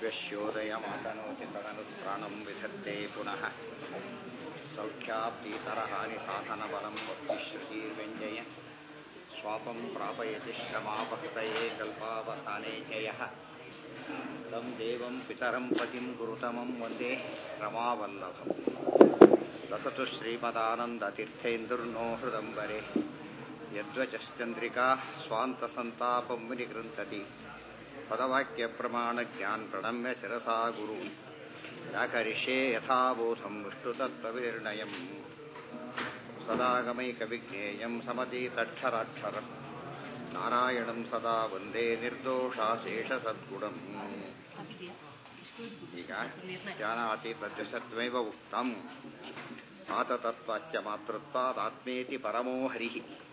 विश्वस्योदयमातनोति तदनुत्राणं विधत्ते पुनः सौख्याप्तीतरहानि साधनबलं भक्तिश्रुतिर्व्यञ्जय स्वापं प्रापयति श्रमापहृतये कल्पावसाने च यः तं देवं पितरं पतिं गुरुतमं वन्दे रमावल्लभम् लसतु श्रीमदानन्दतीर्थेन्दुर्नो हृदम्बरे यद्वचश्चन्द्रिका स्वान्तसन्तापं विनिगृन्थति पदवाक्यप्रमाणज्ञान् प्रणम्य शिरसा गुरून् व्याकरिष्ये यथाबोधं विष्णुतत्त्वविनिर्णयम् सदागमैकविज्ञेयं समतीतक्षराक्षरम् नारायणं सदा वन्दे निर्दोषाशेषसद्गुणम् ಈಗ ಜಾನಾತಿ ಪ್ರತ್ಯಸತ್ವೇವ ಉಕ್ತಂ ಆತತತ್ವಾಚ್ಚ ಮಾತೃತ್ವಾದಾತ್ಮೇತಿ ಪರಮೋ ಹರಿ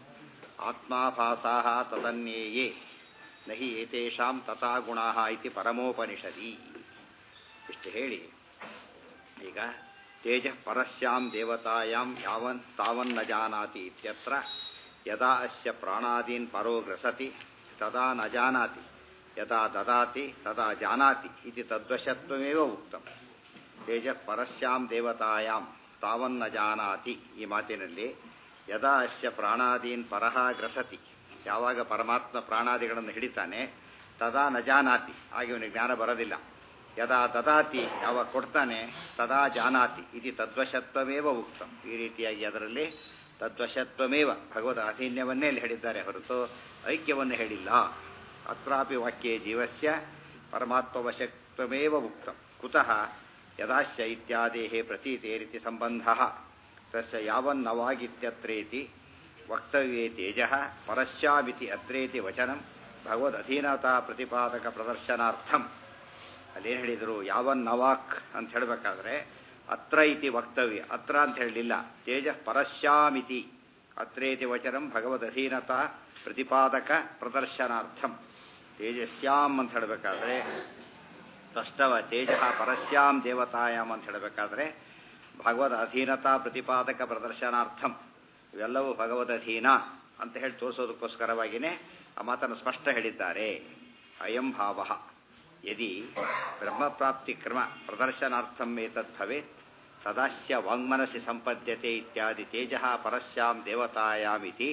ಆತ್ಮಾಭಾಸಾಹ ತದನ್ಯೇಯೇ ನಹಿ ಏತೇಷಾಂ ತಥಾ ಗುಣಾಹ ಇತಿ ಪರಮೋಪನಿಷದಿ ಇಷ್ಟು ಹೇಳಿ ಈಗ ತೇಜ ಪರಸ್ಯಾಂ ದೇವತಾಯಾಂ ಯಾವನ್ ತಾವನ್ನ ಜಾನಾತಿ ಇತ್ಯತ್ರ ಯದಾ ಅಸ್ಯ ಪ್ರಾಣಾದೀನ್ ಪರೋ ಗ್ರಸತಿ ತದಾ ನ ಜಾನಾತಿ ಯದಾ ದದಾತಿ ತದಾ ಜಾನಾತಿ ಇತಿ ತದ್ವಶತ್ವಮೇವ ಉಕ್ತಂ ತೇಜ ಪರಸ್ಯಾಂ ದೇವತಾಯಾಂ ತಾವನ್ನ ಜಾನಾತಿ ಈ ಮಾತಿನಲ್ಲಿ ಯದಾ ಅಸ್ಯ ಪ್ರಾಣಾದೀನ್ ಪರಹ ಗ್ರಸತಿ ಯಾವಾಗ ಪರಮಾತ್ಮ ಪ್ರಾಣಾದಿಗಳನ್ನು ಹಿಡಿತಾನೆ ತದಾ ನ ಜಾನಾತಿ ಹಾಗೆ ಇವನಿಗೆ ಜ್ಞಾನ ಬರೋದಿಲ್ಲ ಯದಾ ದದಾತಿ ಯಾವಾಗ ಕೊಡ್ತಾನೆ ತದಾ ಜಾನಾತಿ ಇದು ತದ್ವಶತ್ವಮೇವ ಉಕ್ತಂ ಈ ರೀತಿಯಾಗಿ ಅದರಲ್ಲಿ ತದ್ವಶತ್ವಮೇವ ಭಗವದ್ ಅಧೀನ್ಯವನ್ನೇ ಇಲ್ಲಿ ಹೇಳಿದ್ದಾರೆ ಹೊರತು ಐಕ್ಯವನ್ನು ಹೇಳಿಲ್ಲ ಅತ್ರಾಪಿ ವಾಕ್ಯೇ ಜೀವಸ್ಯ ಪರಮಾತ್ಮವಶತ್ವಮೇವ ಉಕ್ತಂ ಕುತಃ ಯದಾಶ್ಯ ಇತ್ಯಾದೇಹೇ ಪ್ರತೀತೇರಿತಿ ಸಂಬಂಧ ತಸ್ಯ ಯಾವನ್ನವಾಗಿತ್ಯತ್ರೇತಿ ವಕ್ತವ್ಯೇ ತೇಜ ಪರಸ್ಯಾಮಿತಿ ಅತ್ರೇತಿ ವಚನಂ ಭಗವದ್ ಅಧೀನತಾ ಪ್ರತಿಪಾದಕ ಪ್ರದರ್ಶನಾರ್ಥಂ ಅಲ್ಲೇನು ಹೇಳಿದರು ಯಾವನ್ನವಾಕ್ ಅಂತ ಹೇಳಬೇಕಾದ್ರೆ ಅತ್ರ ಇತಿ ವಕ್ತವ್ಯ ಅತ್ರ ಅಂತ ಹೇಳಲಿಲ್ಲ ತೇಜ ಪರಸ್ಯಾಮಿತಿ ಅತ್ರೇತಿ ವಚನಂ ಭಗವದ್ ಅಧೀನತಾ ಪ್ರತಿಪಾದಕ ಪ್ರದರ್ಶನಾರ್ಥಂ ತೇಜಸ್ಯಾಂ ಅಂತ ಹೇಳಬೇಕಾದ್ರೆ ಸ್ಪಷ್ಟವ ತೇಜ ಪರಸ್ಯಾಂ ದೇವತಾಯಾಮ್ ಅಂತ ಹೇಳಬೇಕಾದ್ರೆ ಭಗವದ್ ಅಧೀನತಾ ಪ್ರತಿಪಾದಕ ಪ್ರದರ್ಶನಾರ್ಥಂ ಇವೆಲ್ಲವೂ ಭಗವದ್ ಅಧೀನ ಅಂತ ಹೇಳಿ ತೋರಿಸೋದಕ್ಕೋಸ್ಕರವಾಗಿಯೇ ಆ ಮಾತನ್ನು ಸ್ಪಷ್ಟ ಹೇಳಿದ್ದಾರೆ ಅಯಂ ಭಾವ ಯದಿ ಬ್ರಹ್ಮಪ್ರಾಪ್ತಿ ಕ್ರಮ ಪ್ರದರ್ಶನಾರ್ಥಂ ಏತದ್ ಭವೇತ್ ತದಾಸ್ಯ ವಾಂಗ್ಮನಸಿ ಸಂಪದ್ಯತೆ ಇತ್ಯಾದಿ ತೇಜ ಪರಸ್ಯಾಂ ದೇವತಾಯಾಮಿತಿ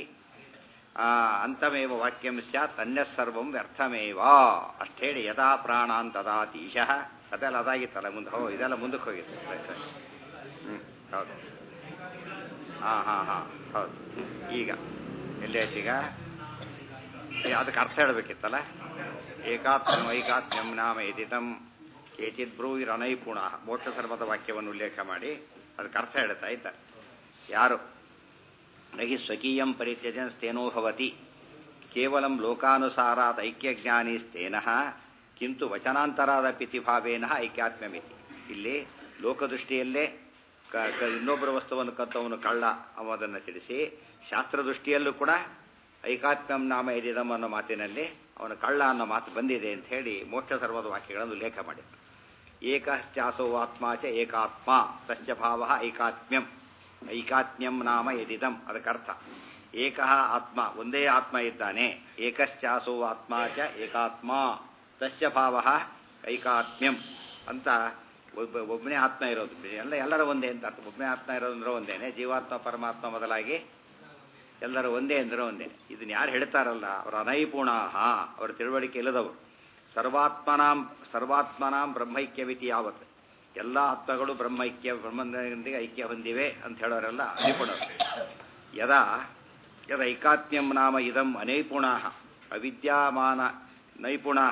ಅಂತಮೇವ ವಾಕ್ಯಂ ಸ್ಯಾತ್ ಅನ್ಯಸರ್ವಂ ವ್ಯರ್ಥಮೇವ ಅಷ್ಟು ಹೇಳಿ ಯದಾ ಪ್ರಾಣಾನ್ ತದಾತೀಶಃ ಅದೆಲ್ಲ ಅದಾಗಿತ್ತಲ್ಲ ಮುಂದೆ ಹೋ ಇದೆಲ್ಲ ಮುಂದಕ್ಕೆ ಹೋಗಿತ್ತು ಹ್ಞೂ ಹೌದು ಹಾಂ ಹಾಂ ಹಾಂ ಹೌದು ಈಗ ಎಲ್ಲಾಯ್ತೀಗ ಅದಕ್ಕೆ ಅರ್ಥ ಹೇಳಬೇಕಿತ್ತಲ್ಲ ಏಕಾತ್ಮ್ಯಂ ಐಕಾತ್ಮ್ಯಂ ನಾಮ ಎದಿತಂ ಕೇಚಿತ್ ಬ್ರೂಯಿರನೈಪುಣ ಮೋಕ್ಷ ಧರ್ಮದ ವಾಕ್ಯವನ್ನು ಉಲ್ಲೇಖ ಮಾಡಿ ಅದಕ್ಕೆ ಅರ್ಥ ಹೇಳ್ತಾ ಇದ್ದಾರೆ ಯಾರು ನಹಿ ಸ್ವಕೀಯಂ ಪರಿತ್ಯಜನ್ಸ್ತೇನೋ ಭವತಿ ಕೇವಲಂ ಲೋಕಾನುಸಾರಾತ್ ಐಕ್ಯಜ್ಞಾನಿಸ್ತೇನಃ ಕಿಂತು ವಚನಾಂತರಾದ ಪಿತಿಭಾವೇನ ಐಕ್ಯಾತ್ಮ್ಯಮಿತಿ ಇಲ್ಲಿ ಲೋಕದೃಷ್ಟಿಯಲ್ಲೇ ಇನ್ನೊಬ್ಬರ ವಸ್ತುವನ್ನು ಕತ್ತವನು ಕಳ್ಳ ಅನ್ನೋದನ್ನು ತಿಳಿಸಿ ಶಾಸ್ತ್ರದೃಷ್ಟಿಯಲ್ಲೂ ಕೂಡ ಐಕಾತ್ಮ್ಯಂ ನಾಮ ಎದಿದಂ ಅನ್ನೋ ಮಾತಿನಲ್ಲಿ ಅವನ ಕಳ್ಳ ಅನ್ನೋ ಮಾತು ಬಂದಿದೆ ಅಂತ ಹೇಳಿ ಮೋಕ್ಷ ಧರ್ಮದ ವಾಕ್ಯಗಳನ್ನು ಉಲ್ಲೇಖ ಮಾಡಿದರು ಏಕಶ್ಚಾಸೋ ಆತ್ಮ ಚ ಏಕಾತ್ಮ ತಸ್ಯ ಭಾವ ಐಕಾತ್ಮ್ಯಂ ಐಕಾತ್ಮ್ಯಂ ನಾಮ ಎದಿದಂ ಅದಕ್ಕರ್ಥ ಏಕಃ ಆತ್ಮ ಒಂದೇ ಆತ್ಮ ಇದ್ದಾನೆ ಏಕಶ್ಚಾಸೋ ಆತ್ಮ ಚ ಏಕಾತ್ಮ ತಸ್ಯ ಭಾವ ಐಕಾತ್ಮ್ಯಂ ಅಂತ ಒಬ್ಬ ಒಬ್ಬನೇ ಆತ್ಮ ಇರೋದು ಎಲ್ಲ ಎಲ್ಲರ ಒಂದೇ ಅಂತ ಅರ್ಥ ಒಬ್ಬನೇ ಆತ್ಮ ಇರೋದಂದ್ರೆ ಒಂದೇನೆ ಜೀವಾತ್ಮ ಪರಮಾತ್ಮ ಮೊದಲಾಗಿ ಎಲ್ಲರೂ ಒಂದೇ ಅಂದ್ರೆ ಒಂದೇ ಇದನ್ನ ಯಾರು ಹೇಳ್ತಾರಲ್ಲ ಅವರ ಅನೈಪುಣಾಹ ಅವರ ತಿಳುವಳಿಕೆ ಇಲ್ಲದವರು ಸರ್ವಾತ್ಮನಾಂ ಸರ್ವಾತ್ಮನಾಂ ಬ್ರಹ್ಮೈಕ್ಯವಿತಿ ಯಾವತ್ತು ಎಲ್ಲ ಆತ್ಮಗಳು ಬ್ರಹ್ಮೈಕ್ಯ ಬ್ರಹ್ಮದೊಂದಿಗೆ ಐಕ್ಯ ಹೊಂದಿವೆ ಅಂತ ಹೇಳೋರೆಲ್ಲ ಅನಿಪುಣರು ಯದಾ ಯದ ಐಕಾತ್ಮ್ಯಂ ನಾಮ ಇದಂ ಅನೈಪುಣಾ ಅವಿದ್ಯಾಮಾನ ನೈಪುಣಾ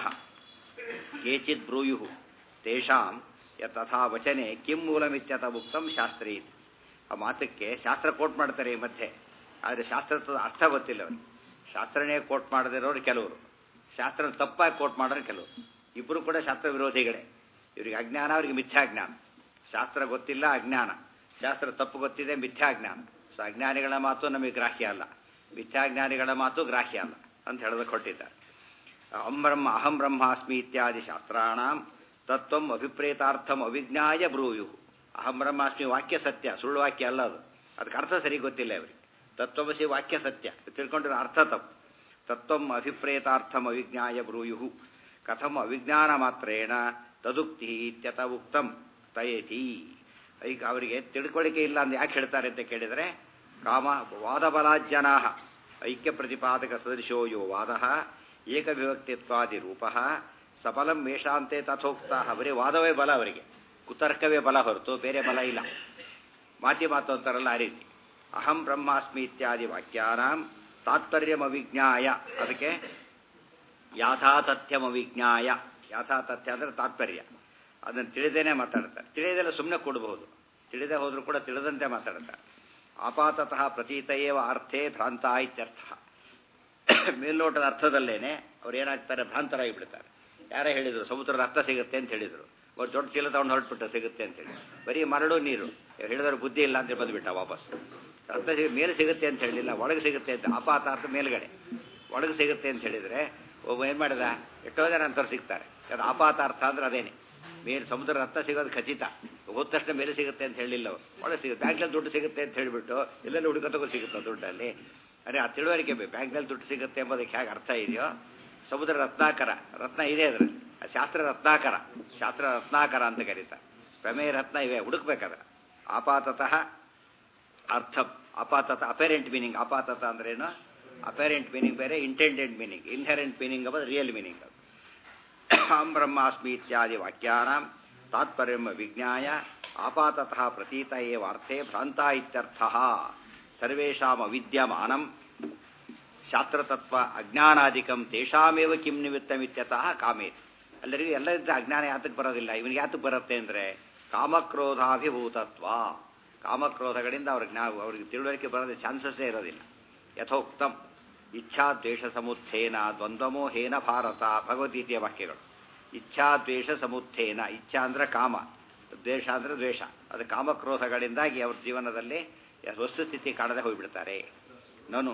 ಕೇಚಿತ್ ಬ್ರೂಯು ತೇಷಾಂ ಯಥಾ ವಚನೆ ಕಿಂ ಮೂಲಮಿತ್ಯತ ಉಕ್ತಂ ಶಾಸ್ತ್ರೀ ಆ ಮಾತಕ್ಕೆ ಶಾಸ್ತ್ರ ಕೋಟ್ ಮಾಡ್ತಾರೆ ಈ ಮಧ್ಯೆ ಆದರೆ ಶಾಸ್ತ್ರದ ಅರ್ಥ ಗೊತ್ತಿಲ್ಲ ಅವನಿಗೆ ಶಾಸ್ತ್ರನೇ ಕೋಟ್ ಮಾಡದಿರೋರು ಕೆಲವರು ಶಾಸ್ತ್ರ ತಪ್ಪಾಗಿ ಕೋಟ್ ಮಾಡೋರು ಕೆಲವರು ಇಬ್ಬರು ಕೂಡ ಶಾಸ್ತ್ರ ವಿರೋಧಿಗಳೇ ಇವರಿಗೆ ಅಜ್ಞಾನ ಅವರಿಗೆ ಮಿಥ್ಯಾಜ್ಞಾನ ಶಾಸ್ತ್ರ ಗೊತ್ತಿಲ್ಲ ಅಜ್ಞಾನ ಶಾಸ್ತ್ರ ತಪ್ಪು ಗೊತ್ತಿದೆ ಮಿಥ್ಯಾಜ್ಞಾನ ಸೊ ಅಜ್ಞಾನಿಗಳ ಮಾತು ನಮಗೆ ಗ್ರಾಹ್ಯ ಅಲ್ಲ ಮಿಥ್ಯಾಜ್ಞಾನಿಗಳ ಮಾತು ಗ್ರಾಹ್ಯ ಅಲ್ಲ ಅಂತ ಹೇಳೋದಕ್ಕೆ ಕೊಟ್ಟಿದ್ದಾರೆ ಅಹಂ ಬ್ರಹ್ಮ ಅಹಂ ಬ್ರಹ್ಮಾಸ್ಮಿ ಇತ್ಯಾದಿ ಶಾಸ್ತ್ರಾಣಂ ತತ್ವಂ ಅಭಿಪ್ರೇತಾರ್ಥಂ ಅವಿಜ್ಞಾಯ ಬ್ರೂಯು ಅಹಂ ಬ್ರಹ್ಮಾಸ್ಮಿ ವಾಕ್ಯ ಸತ್ಯ ಸುಳ್ಳು ವಾಕ್ಯ ಅಲ್ಲ ಅದು ಅದಕ್ಕೆ ಅರ್ಥ ಸರಿ ಗೊತ್ತಿಲ್ಲ ಇವರಿಗೆ ತತ್ವಮಸಿ ವಾಕ್ಯ ಸತ್ಯ ತಿಳ್ಕೊಂಡಿರೋ ಅರ್ಥ ತಪ್ಪು ತತ್ವಂ ಅಭಿಪ್ರೇತಾರ್ಥಂ ಅವಿಜ್ಞಾಯ ಬ್ರೂಯು ಕಥಂ ಅವಿಜ್ಞಾನ ಮಾತ್ರೇಣ ತದುಕ್ತಿ ಇತ್ಯತ ಉಕ್ತಂ ತಯತಿ ಈಗ ಅವರಿಗೆ ತಿಳ್ಕೊಳ್ಳಿಕ್ಕೆ ಇಲ್ಲ ಅಂತ ಯಾಕೆ ಹೇಳ್ತಾರೆ ಅಂತ ಕೇಳಿದರೆ ಕಾಮ ವಾದಬಲಾಜ್ಜನಾ ಐಕ್ಯ ಪ್ರತಿಪಾದಕ ಸದೃಶೋ ಯೋ ವಾದ ಏಕವಿಭಕ್ತಿತ್ವಾದಿ ರೂಪ ಸಫಲಂ ಮೇಷಾಂತೆ ತಥೋಕ್ತ ಅವರೇ ವಾದವೇ ಬಲ ಅವರಿಗೆ ಕುತರ್ಕವೇ ಬಲ ಹೊರತು ಬೇರೆ ಬಲ ಇಲ್ಲ ಮಾತಿ ಮಾತು ಅಂತಾರಲ್ಲ ಆ ರೀತಿ ಅಹಂ ಬ್ರಹ್ಮಾಸ್ಮಿ ಇತ್ಯಾದಿ ವಾಕ್ಯಾನಾಂ ತಾತ್ಪರ್ಯಮವಿಜ್ಞಾಯ ಅದಕ್ಕೆ ಯಾಥಾತಥ್ಯಮವಿಜ್ಞಾಯ ಯಾಥಾತಥ್ಯ ಅಂದರೆ ತಾತ್ಪರ್ಯ ಅದನ್ನು ತಿಳಿದೇನೆ ಮಾತಾಡ್ತಾರೆ ತಿಳಿದೆಲ್ಲ ಸುಮ್ಮನೆ ಕೊಡಬಹುದು ತಿಳಿದೇ ಹೋದರೂ ಕೂಡ ತಿಳಿದಂತೆ ಮಾತಾಡ್ತಾರೆ ಆಪಾತತಃ ಪ್ರತೀತಯೇವ ಅರ್ಥೇ ಭ್ರಾಂತ ಇತ್ಯರ್ಥ ಮೇಲ್ನೋಟದ ಅರ್ಥದಲ್ಲೇನೆ ಅವ್ರು ಏನಾಗ್ತಾರೆ ಭ್ರಾಂತರಾಗಿ ಬಿಡ್ತಾರೆ ಯಾರೇ ಹೇಳಿದರು ಸಮುದ್ರದ ಅರ್ಥ ಸಿಗುತ್ತೆ ಅಂತ ಹೇಳಿದರು ಒಂದು ದೊಡ್ಡ ಚೀಲ ತಗೊಂಡು ಹೊರಟ್ಬಿಟ್ಟ ಸಿಗುತ್ತೆ ಅಂತ ಹೇಳಿ ಬರೀ ಮರಳು ನೀರು ಹೇಳಿದ್ರೆ ಬುದ್ಧಿ ಇಲ್ಲ ಅಂತ ಬಂದುಬಿಟ್ಟ ವಾಪಸ್ ಅರ್ಥ ಸಿಗ ಮೇಲೆ ಸಿಗುತ್ತೆ ಅಂತ ಹೇಳಿಲ್ಲ ಒಳಗೆ ಸಿಗುತ್ತೆ ಅಂತ ಅಪಾತ ಅರ್ಥ ಮೇಲ್ಗಡೆ ಒಳಗೆ ಸಿಗುತ್ತೆ ಅಂತ ಹೇಳಿದರೆ ಒಬ್ಬ ಏನು ಮಾಡಿದ ಎಷ್ಟೋ ಜನ ಅಂಥವ್ರು ಸಿಗ್ತಾರೆ ಅದು ಆಪಾತ ಅರ್ಥ ಅಂದ್ರೆ ಅದೇನೆ ಮೇಲೆ ಸಮುದ್ರದ ಅರ್ಥ ಸಿಗೋದು ಖಚಿತ ಹೋದ ತಕ್ಷಣ ಮೇಲೆ ಸಿಗುತ್ತೆ ಅಂತ ಹೇಳಿಲ್ಲ ಅವರು ಒಳಗೆ ಸಿಗುತ್ತೆ ಬ್ಯಾಂಕ್ನಲ್ಲಿ ದುಡ್ಡು ಸಿಗುತ್ತೆ ಅಂತ ಹೇಳಿಬಿಟ್ಟು ಎಲ್ಲೆಲ್ಲಿ ಹುಡುಕತ್ತಗೂ ಸಿಗುತ್ತೆ ದುಡ್ಡಲ್ಲಿ ಅದೇ ಆ ತಿಳುವಳಿಕೆ ಬೇಕು ಬ್ಯಾಂಕ್ನಲ್ಲಿ ದುಡ್ಡು ಸಿಗುತ್ತೆ ಎಂಬುದಕ್ಕೆ ಹೇಗೆ ಅರ್ಥ ಇದೆಯೋ ಸಮುದ್ರ ರತ್ನಾಕರ ರತ್ನ ಇದೆ ಅದರಲ್ಲಿ ಶಾಸ್ತ್ರ ರತ್ನಾಕರ ಶಾಸ್ತ್ರ ರತ್ನಾಕರ ಅಂತ ಕರೀತಾರೆ ಪ್ರಮೇಯ ರತ್ನ ಇವೆ ಹುಡುಕ್ಬೇಕಾದ್ರೆ ಆಪಾತತಃ ಅರ್ಥ ಅಪಾತತ ಅಪೇರೆಂಟ್ ಮೀನಿಂಗ್ ಅಪಾತತ ಅಂದ್ರೇನು ಅಪೇರೆಂಟ್ ಮೀನಿಂಗ್ ಬೇರೆ ಇಂಟೆಂಡೆಡ್ ಮೀನಿಂಗ್ ಇನ್ಹೆರೆಂಟ್ ಮೀನಿಂಗ್ ಅದು ರಿಯಲ್ ಮೀನಿಂಗ್ ಅದು ಅಹಂ ಬ್ರಹ್ಮಾಸ್ಮಿ ಇತ್ಯಾದಿ ವಾಕ್ಯಾನಾಂ ತಾತ್ಪರ್ಯಂ ವಿಜ್ಞಾಯ ಆಪಾತತಃ ಪ್ರತೀತ ಏವ ಅರ್ಥೇ ಭ್ರಾಂತ ಇತ್ಯರ್ಥ ಸರ್ವೇಷಾಂ ಅವಿದ್ಯಮಾನಂ ಶಾಸ್ತ್ರತತ್ವ ಅಜ್ಞಾನಾದಿಕಂ ತೇಷಾಮೇವ ಕಿಂ ನಿಮಿತ್ತಮಿತ್ಯತಃ ಕಾಮೇ ಎಲ್ಲರಿಗೂ ಎಲ್ಲರಿದ್ದ ಅಜ್ಞಾನ ಯಾತಕ್ಕೆ ಬರೋದಿಲ್ಲ ಇವನಿಗೆ ಯಾತಕ್ಕೆ ಬರುತ್ತೆ ಅಂದರೆ ಕಾಮಕ್ರೋಧಾಭಿಭೂತತ್ವ ಕಾಮಕ್ರೋಧಗಳಿಂದ ಅವ್ರಿಗೆ ನಾವು ಅವ್ರಿಗೆ ತಿಳುವಳಿಕೆ ಬರೋದ ಚಾನ್ಸಸ್ಸೇ ಇರೋದಿಲ್ಲ ಯಥೋಕ್ತಂ ಇಚ್ಛಾ ದ್ವೇಷ ಸಮುತ್ಥೇನ ದ್ವಂದ್ವಮೋಹೇನ ಭಾರತ ಭಗವದ್ಗೀತೆಯ ವಾಕ್ಯಗಳು ಇಚ್ಛಾ ದ್ವೇಷ ಸಮುತ್ಥೇನ ಇಚ್ಛಾ ಅಂದ್ರೆ ಕಾಮ ದ್ವೇಷ ಅಂದ್ರೆ ದ್ವೇಷ ಅದು ಕಾಮಕ್ರೋಧಗಳಿಂದಾಗಿ ಅವ್ರ ಜೀವನದಲ್ಲಿ ವಸ್ತುಸ್ಥಿತಿ ಕಾಣದೆ ಹೋಗಿಬಿಡ್ತಾರೆ ನಾನು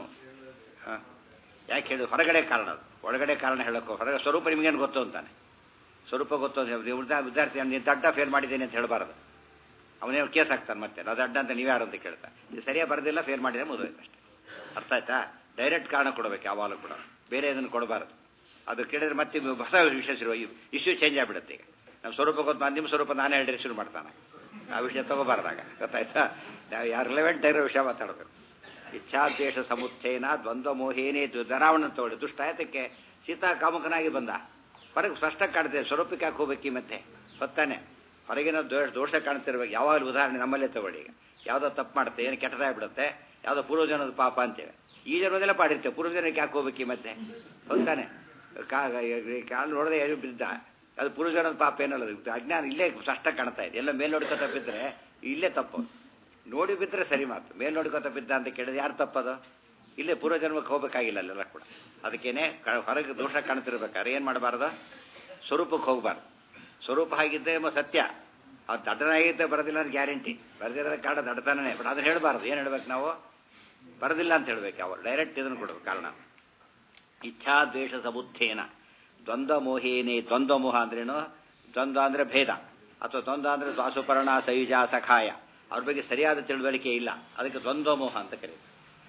ಯಾಕೆ ಹೇಳಿ ಹೊರಗಡೆ ಕಾರಣ ಅದು ಒಳಗಡೆ ಕಾರಣ ಹೇಳೋಕ್ಕೋ ಹೊರಗಡೆ ಸ್ವರೂಪ ನಿಮಗೇನು ಗೊತ್ತು ಅಂತಾನೆ ಸ್ವರೂಪ ಗೊತ್ತು ಅಂತ ಹೇಳಿ ವಿದ್ಯಾರ್ಥಿ ನೀನು ದಡ್ಡ ಫೇಲ್ ಮಾಡಿದ್ದೇನೆ ಅಂತ ಹೇಳಬಾರ್ದು ಅವನೇನು ಕೇಸ್ ಹಾಕ್ತಾನೆ ಮತ್ತೆ ನಾವು ದಡ್ಡ ಅಂತ ನೀವ್ಯಾರು ಅಂತ ಕೇಳ್ತಾನೆ ಇದು ಸರಿಯಾಗಿ ಬರೋದಿಲ್ಲ ಫೇಲ್ ಮಾಡಿದ್ರೆ ಮುಗಿದೋಯ್ತು ಅಷ್ಟೇ ಅರ್ಥ ಆಯ್ತಾ ಡೈರೆಕ್ಟ್ ಕಾರಣ ಕೊಡಬೇಕು ಯಾವಾಗಲೂ ಕೂಡ ಬೇರೆ ಇದನ್ನು ಕೊಡಬಾರ್ದು ಅದು ಕೇಳಿದ್ರೆ ಮತ್ತೆ ಹೊಸ ವಿಷಯ ಶುರು ಇಶ್ಯೂ ಚೇಂಜ್ ಆಗಿಬಿಡುತ್ತೆ ಈಗ ನಮ್ಮ ಸ್ವರೂಪ ಗೊತ್ತು ನಿಮ್ಮ ಸ್ವರೂಪ ನಾನೇ ಹೇಳಿದ್ರೆ ಶುರು ಮಾಡ್ತಾನೆ ಆ ವಿಷಯ ತಗೋಬಾರ್ದಾಗ ಗೊತ್ತಾಯ್ತಾ ನಾವು ಯಾರು ರಿಲೆವೆಂಟ್ ಆಗಿರೋ ವಿಷಯ ಮಾತಾಡಬೇಕು ಇಚ್ಛಾದ್ವೇಷ ಸಮುತ್ಥೇನ ದ್ವಂದ್ವ ಮೋಹೇನೇ ಧನಾವಣ ತಗೊಳ್ಳಿ ದುಷ್ಟಾಯತಕ್ಕೆ ಸೀತಾ ಕಾಮಕನಾಗಿ ಬಂದ ಹೊರಗೆ ಸ್ಪಷ್ಟ ಕಾಣ್ತದೆ ಸ್ವರೂಪಕ್ಕೆ ಯಾಕೆ ಹೋಗ್ಬೇಕು ಮತ್ತೆ ಹೊತ್ತಾನೆ ಹೊರಗಿನ ದೋಷ ದೋಷ ಕಾಣ್ತಿರ್ಬೇಕು ಯಾವಾಗಲೂ ಉದಾಹರಣೆ ನಮ್ಮಲ್ಲೇ ತಗೊಳ್ಳಿ ಈಗ ಯಾವುದೋ ತಪ್ಪು ಮಾಡುತ್ತೆ ಏನು ಕೆಟ್ಟದಾಗ್ಬಿಡುತ್ತೆ ಯಾವುದೋ ಪೂರ್ವಜನದ ಪಾಪ ಅಂತೇವೆ ಈ ಜನ್ಮದೆಲ್ಲ ಪಾಡಿರ್ತೇವೆ ಪೂರ್ವಜನಕ್ಕೆ ಯಾಕೆ ಹೋಗ್ಬೇಕು ಮತ್ತೆ ಹೊತ್ತಾನೆ ಕಾಲು ನೋಡದೆ ಏನು ಬಿದ್ದ ಅದು ಪೂರ್ವಜನದ ಪಾಪ ಏನಲ್ಲ ಅಜ್ಞಾನ ಇಲ್ಲೇ ಸ್ಪಷ್ಟ ಕಾಣ್ತಾ ಇದೆ ಎಲ್ಲ ಮೇಲೆ ನೋಡ್ಕೊತ ಬಿದ್ದರೆ ಇಲ್ಲೇ ತಪ್ಪು ನೋಡಿ ಬಿದ್ದರೆ ಸರಿ ಮಾತು ಮೇಲೆ ನೋಡ್ಕೊತ ಬಿದ್ದ ಅಂತ ಕೇಳಿದ್ರೆ ಯಾರು ತಪ್ಪದು ಇಲ್ಲೇ ಪೂರ್ವಜನ್ಮಕ್ಕೆ ಹೋಗ್ಬೇಕಾಗಿಲ್ಲ ಅಲ್ಲೆಲ್ಲ ಕೂಡ ಅದಕ್ಕೇನೆ ಹೊರಗೆ ದೋಷ ಕಾಣ್ತಿರ್ಬೇಕಾದ್ರೆ ಏನು ಮಾಡಬಾರ್ದು ಸ್ವರೂಪಕ್ಕೆ ಹೋಗಬಾರ್ದು ಸ್ವರೂಪ ಆಗಿದ್ದೆ ಎಂಬ ಸತ್ಯ ಅವ್ರು ದಡ್ಡನಾಗಿದ್ದೆ ಬರೋದಿಲ್ಲ ಅಂತ ಗ್ಯಾರಂಟಿ ಬರೆದಿರೋ ಕಾರಣ ದಡ್ಡತಾನೇ ಬಟ್ ಅದನ್ನ ಹೇಳಬಾರ್ದು ಏನು ಹೇಳ್ಬೇಕು ನಾವು ಬರೋದಿಲ್ಲ ಅಂತ ಹೇಳ್ಬೇಕು ಯಾವ ಡೈರೆಕ್ಟ್ ಇದನ್ನು ಕೊಡಬೇಕು ಕಾರಣ ಇಚ್ಛಾ ದ್ವೇಷ ಸಮುತ್ಥೇನ ದ್ವಂದ್ವ ಮೋಹೇನೆ ದ್ವಂದ್ವ ಮೋಹ ಅಂದ್ರೇನು ದ್ವಂದ್ವ ಅಂದರೆ ಭೇದ ಅಥವಾ ದ್ವಂದ್ವ ಅಂದರೆ ದ್ವಾಸುಪರ್ಣ ಸಯುಜ ಸಖಾಯ ಅವ್ರ ಬಗ್ಗೆ ಸರಿಯಾದ ತಿಳುವಳಿಕೆ ಇಲ್ಲ ಅದಕ್ಕೆ ದ್ವಂದ್ವ ಮೋಹ ಅಂತ ಕರೀತಾರೆ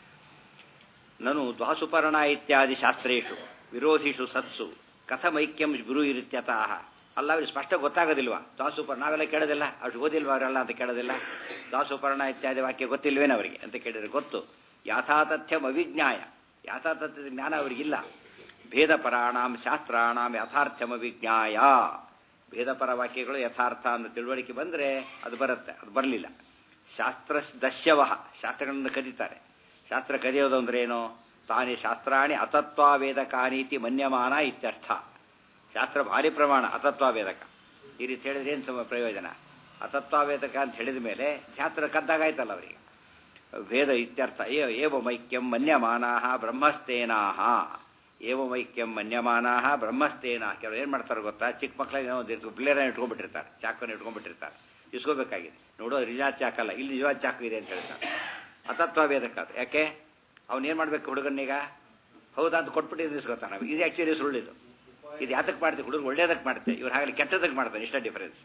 ನನು ದ್ವಾಸುಪರ್ಣ ಇತ್ಯಾದಿ ಶಾಸ್ತ್ರೇಶು ವಿರೋಧಿಷು ಸತ್ಸು ಕಥಮೈಕ್ಯಂ ಗುರು ಇರಿತ್ಯತಃ ಅಲ್ಲ ಅವ್ರಿಗೆ ಸ್ಪಷ್ಟ ಗೊತ್ತಾಗೋದಿಲ್ವಾ ದ್ವಾಸುಪರ್ಣ ನಾವೆಲ್ಲ ಕೇಳೋದಿಲ್ಲ ಅವ್ರು ಓದಿಲ್ವಾ ಅವರೆಲ್ಲ ಅಂತ ಕೇಳೋದಿಲ್ಲ ದ್ವಾಸುಪರ್ಣ ಇತ್ಯಾದಿ ವಾಕ್ಯ ಗೊತ್ತಿಲ್ವೇನು ಅವರಿಗೆ ಅಂತ ಕೇಳಿದ್ರೆ ಗೊತ್ತು ಯಾಥಾತಥ್ಯಂ ಅವಿಜ್ಞಾಯ ಯಾಥಾತಥ್ಯದ ಜ್ಞಾನ ಅವರಿಗಿಲ್ಲ ಭೇದಪರಾಣಾಂ ಶಾಸ್ತ್ರಾಣಾಂ ಯಥಾರ್ಥ್ಯಮ ವಿಜ್ಞಾಯ ಭೇದಪರ ವಾಕ್ಯಗಳು ಯಥಾರ್ಥ ಅನ್ನೋ ತಿಳುವಳಿಕೆ ಬಂದರೆ ಅದು ಬರುತ್ತೆ ಅದು ಬರಲಿಲ್ಲ ಶಾಸ್ತ್ರ ದಶ್ಯವಹ ಶಾಸ್ತ್ರಗಳನ್ನು ಕದೀತಾರೆ ಶಾಸ್ತ್ರ ಕದಿಯೋದು ಅಂದ್ರೆ ಏನು ತಾನೇ ಶಾಸ್ತ್ರಾಣಿ ಅತತ್ವಾವೇದಕಾನೀತಿ ಮನ್ಯಮಾನ ಇತ್ಯರ್ಥ ಶಾಸ್ತ್ರ ಭಾರಿ ಪ್ರಮಾಣ ಅತತ್ವಾವೇದಕ ಈ ರೀತಿ ಹೇಳಿದ್ರೆ ಏನು ಸಮ ಪ್ರಯೋಜನ ಅತತ್ವಾವೇದಕ ಅಂತ ಹೇಳಿದ ಮೇಲೆ ಶಾಸ್ತ್ರ ಕದ್ದಾಗಾಯ್ತಲ್ಲ ಅವರಿಗೆ ಭೇದ ಇತ್ಯರ್ಥ ಏವಮೈಕ್ಯಂ ಮನ್ಯಮಾನಾ ಬ್ರಹ್ಮಸ್ತೇನಾಹ ಏವಮೈಕ್ಯಂ ಮನ್ಯಮಾನಾ ಬ್ರಹ್ಮಸ್ತೇನ ಕೆಲವರು ಏನು ಮಾಡ್ತಾರೆ ಗೊತ್ತಾ ಚಿಕ್ಕ ಮಕ್ಕಳಿಗೆ ಒಂದು ಪ್ಲೇರನ್ನ ಇಟ್ಕೊಂಡ್ಬಿಟ್ಟಿರ್ತಾರೆ ಚಾಕನ್ನು ಇಟ್ಕೊಂಡ್ಬಿಟ್ಟಿರ್ತಾರೆ ಇಸ್ಕೋಬೇಕಾಗಿದೆ ನೋಡೋ ನಿಜಾದ ಚಾಕಲ್ಲ ಇಲ್ಲಿ ನಿಜವಾದ ಚಾಕು ಇದೆ ಅಂತ ಹೇಳ್ತಾರೆ ಅತತ್ವವೇದಕ ಅದು ಯಾಕೆ ಅವ್ನು ಮಾಡ್ಬೇಕು ಹುಡುಗನ್ನೀಗ ಹೌದಾ ಅಂತ ಕೊಟ್ಬಿಟ್ಟು ಇಸ್ಕೋತಾನೆ ಇದು ಆ್ಯಕ್ಚುಲಿ ಸುಳ್ಳಿದು ಇದು ಯಾತಕ್ಕೆ ಮಾಡ್ತೀವಿ ಹುಡುಗರು ಒಳ್ಳೇದಕ್ಕೆ ಮಾಡ್ತೇವೆ ಇವ್ರು ಹಾಗಲಿ ಕೆಟ್ಟದಕ್ಕೆ ಮಾಡ್ತಾನೆ ಇಷ್ಟ ಡಿಫರೆನ್ಸ್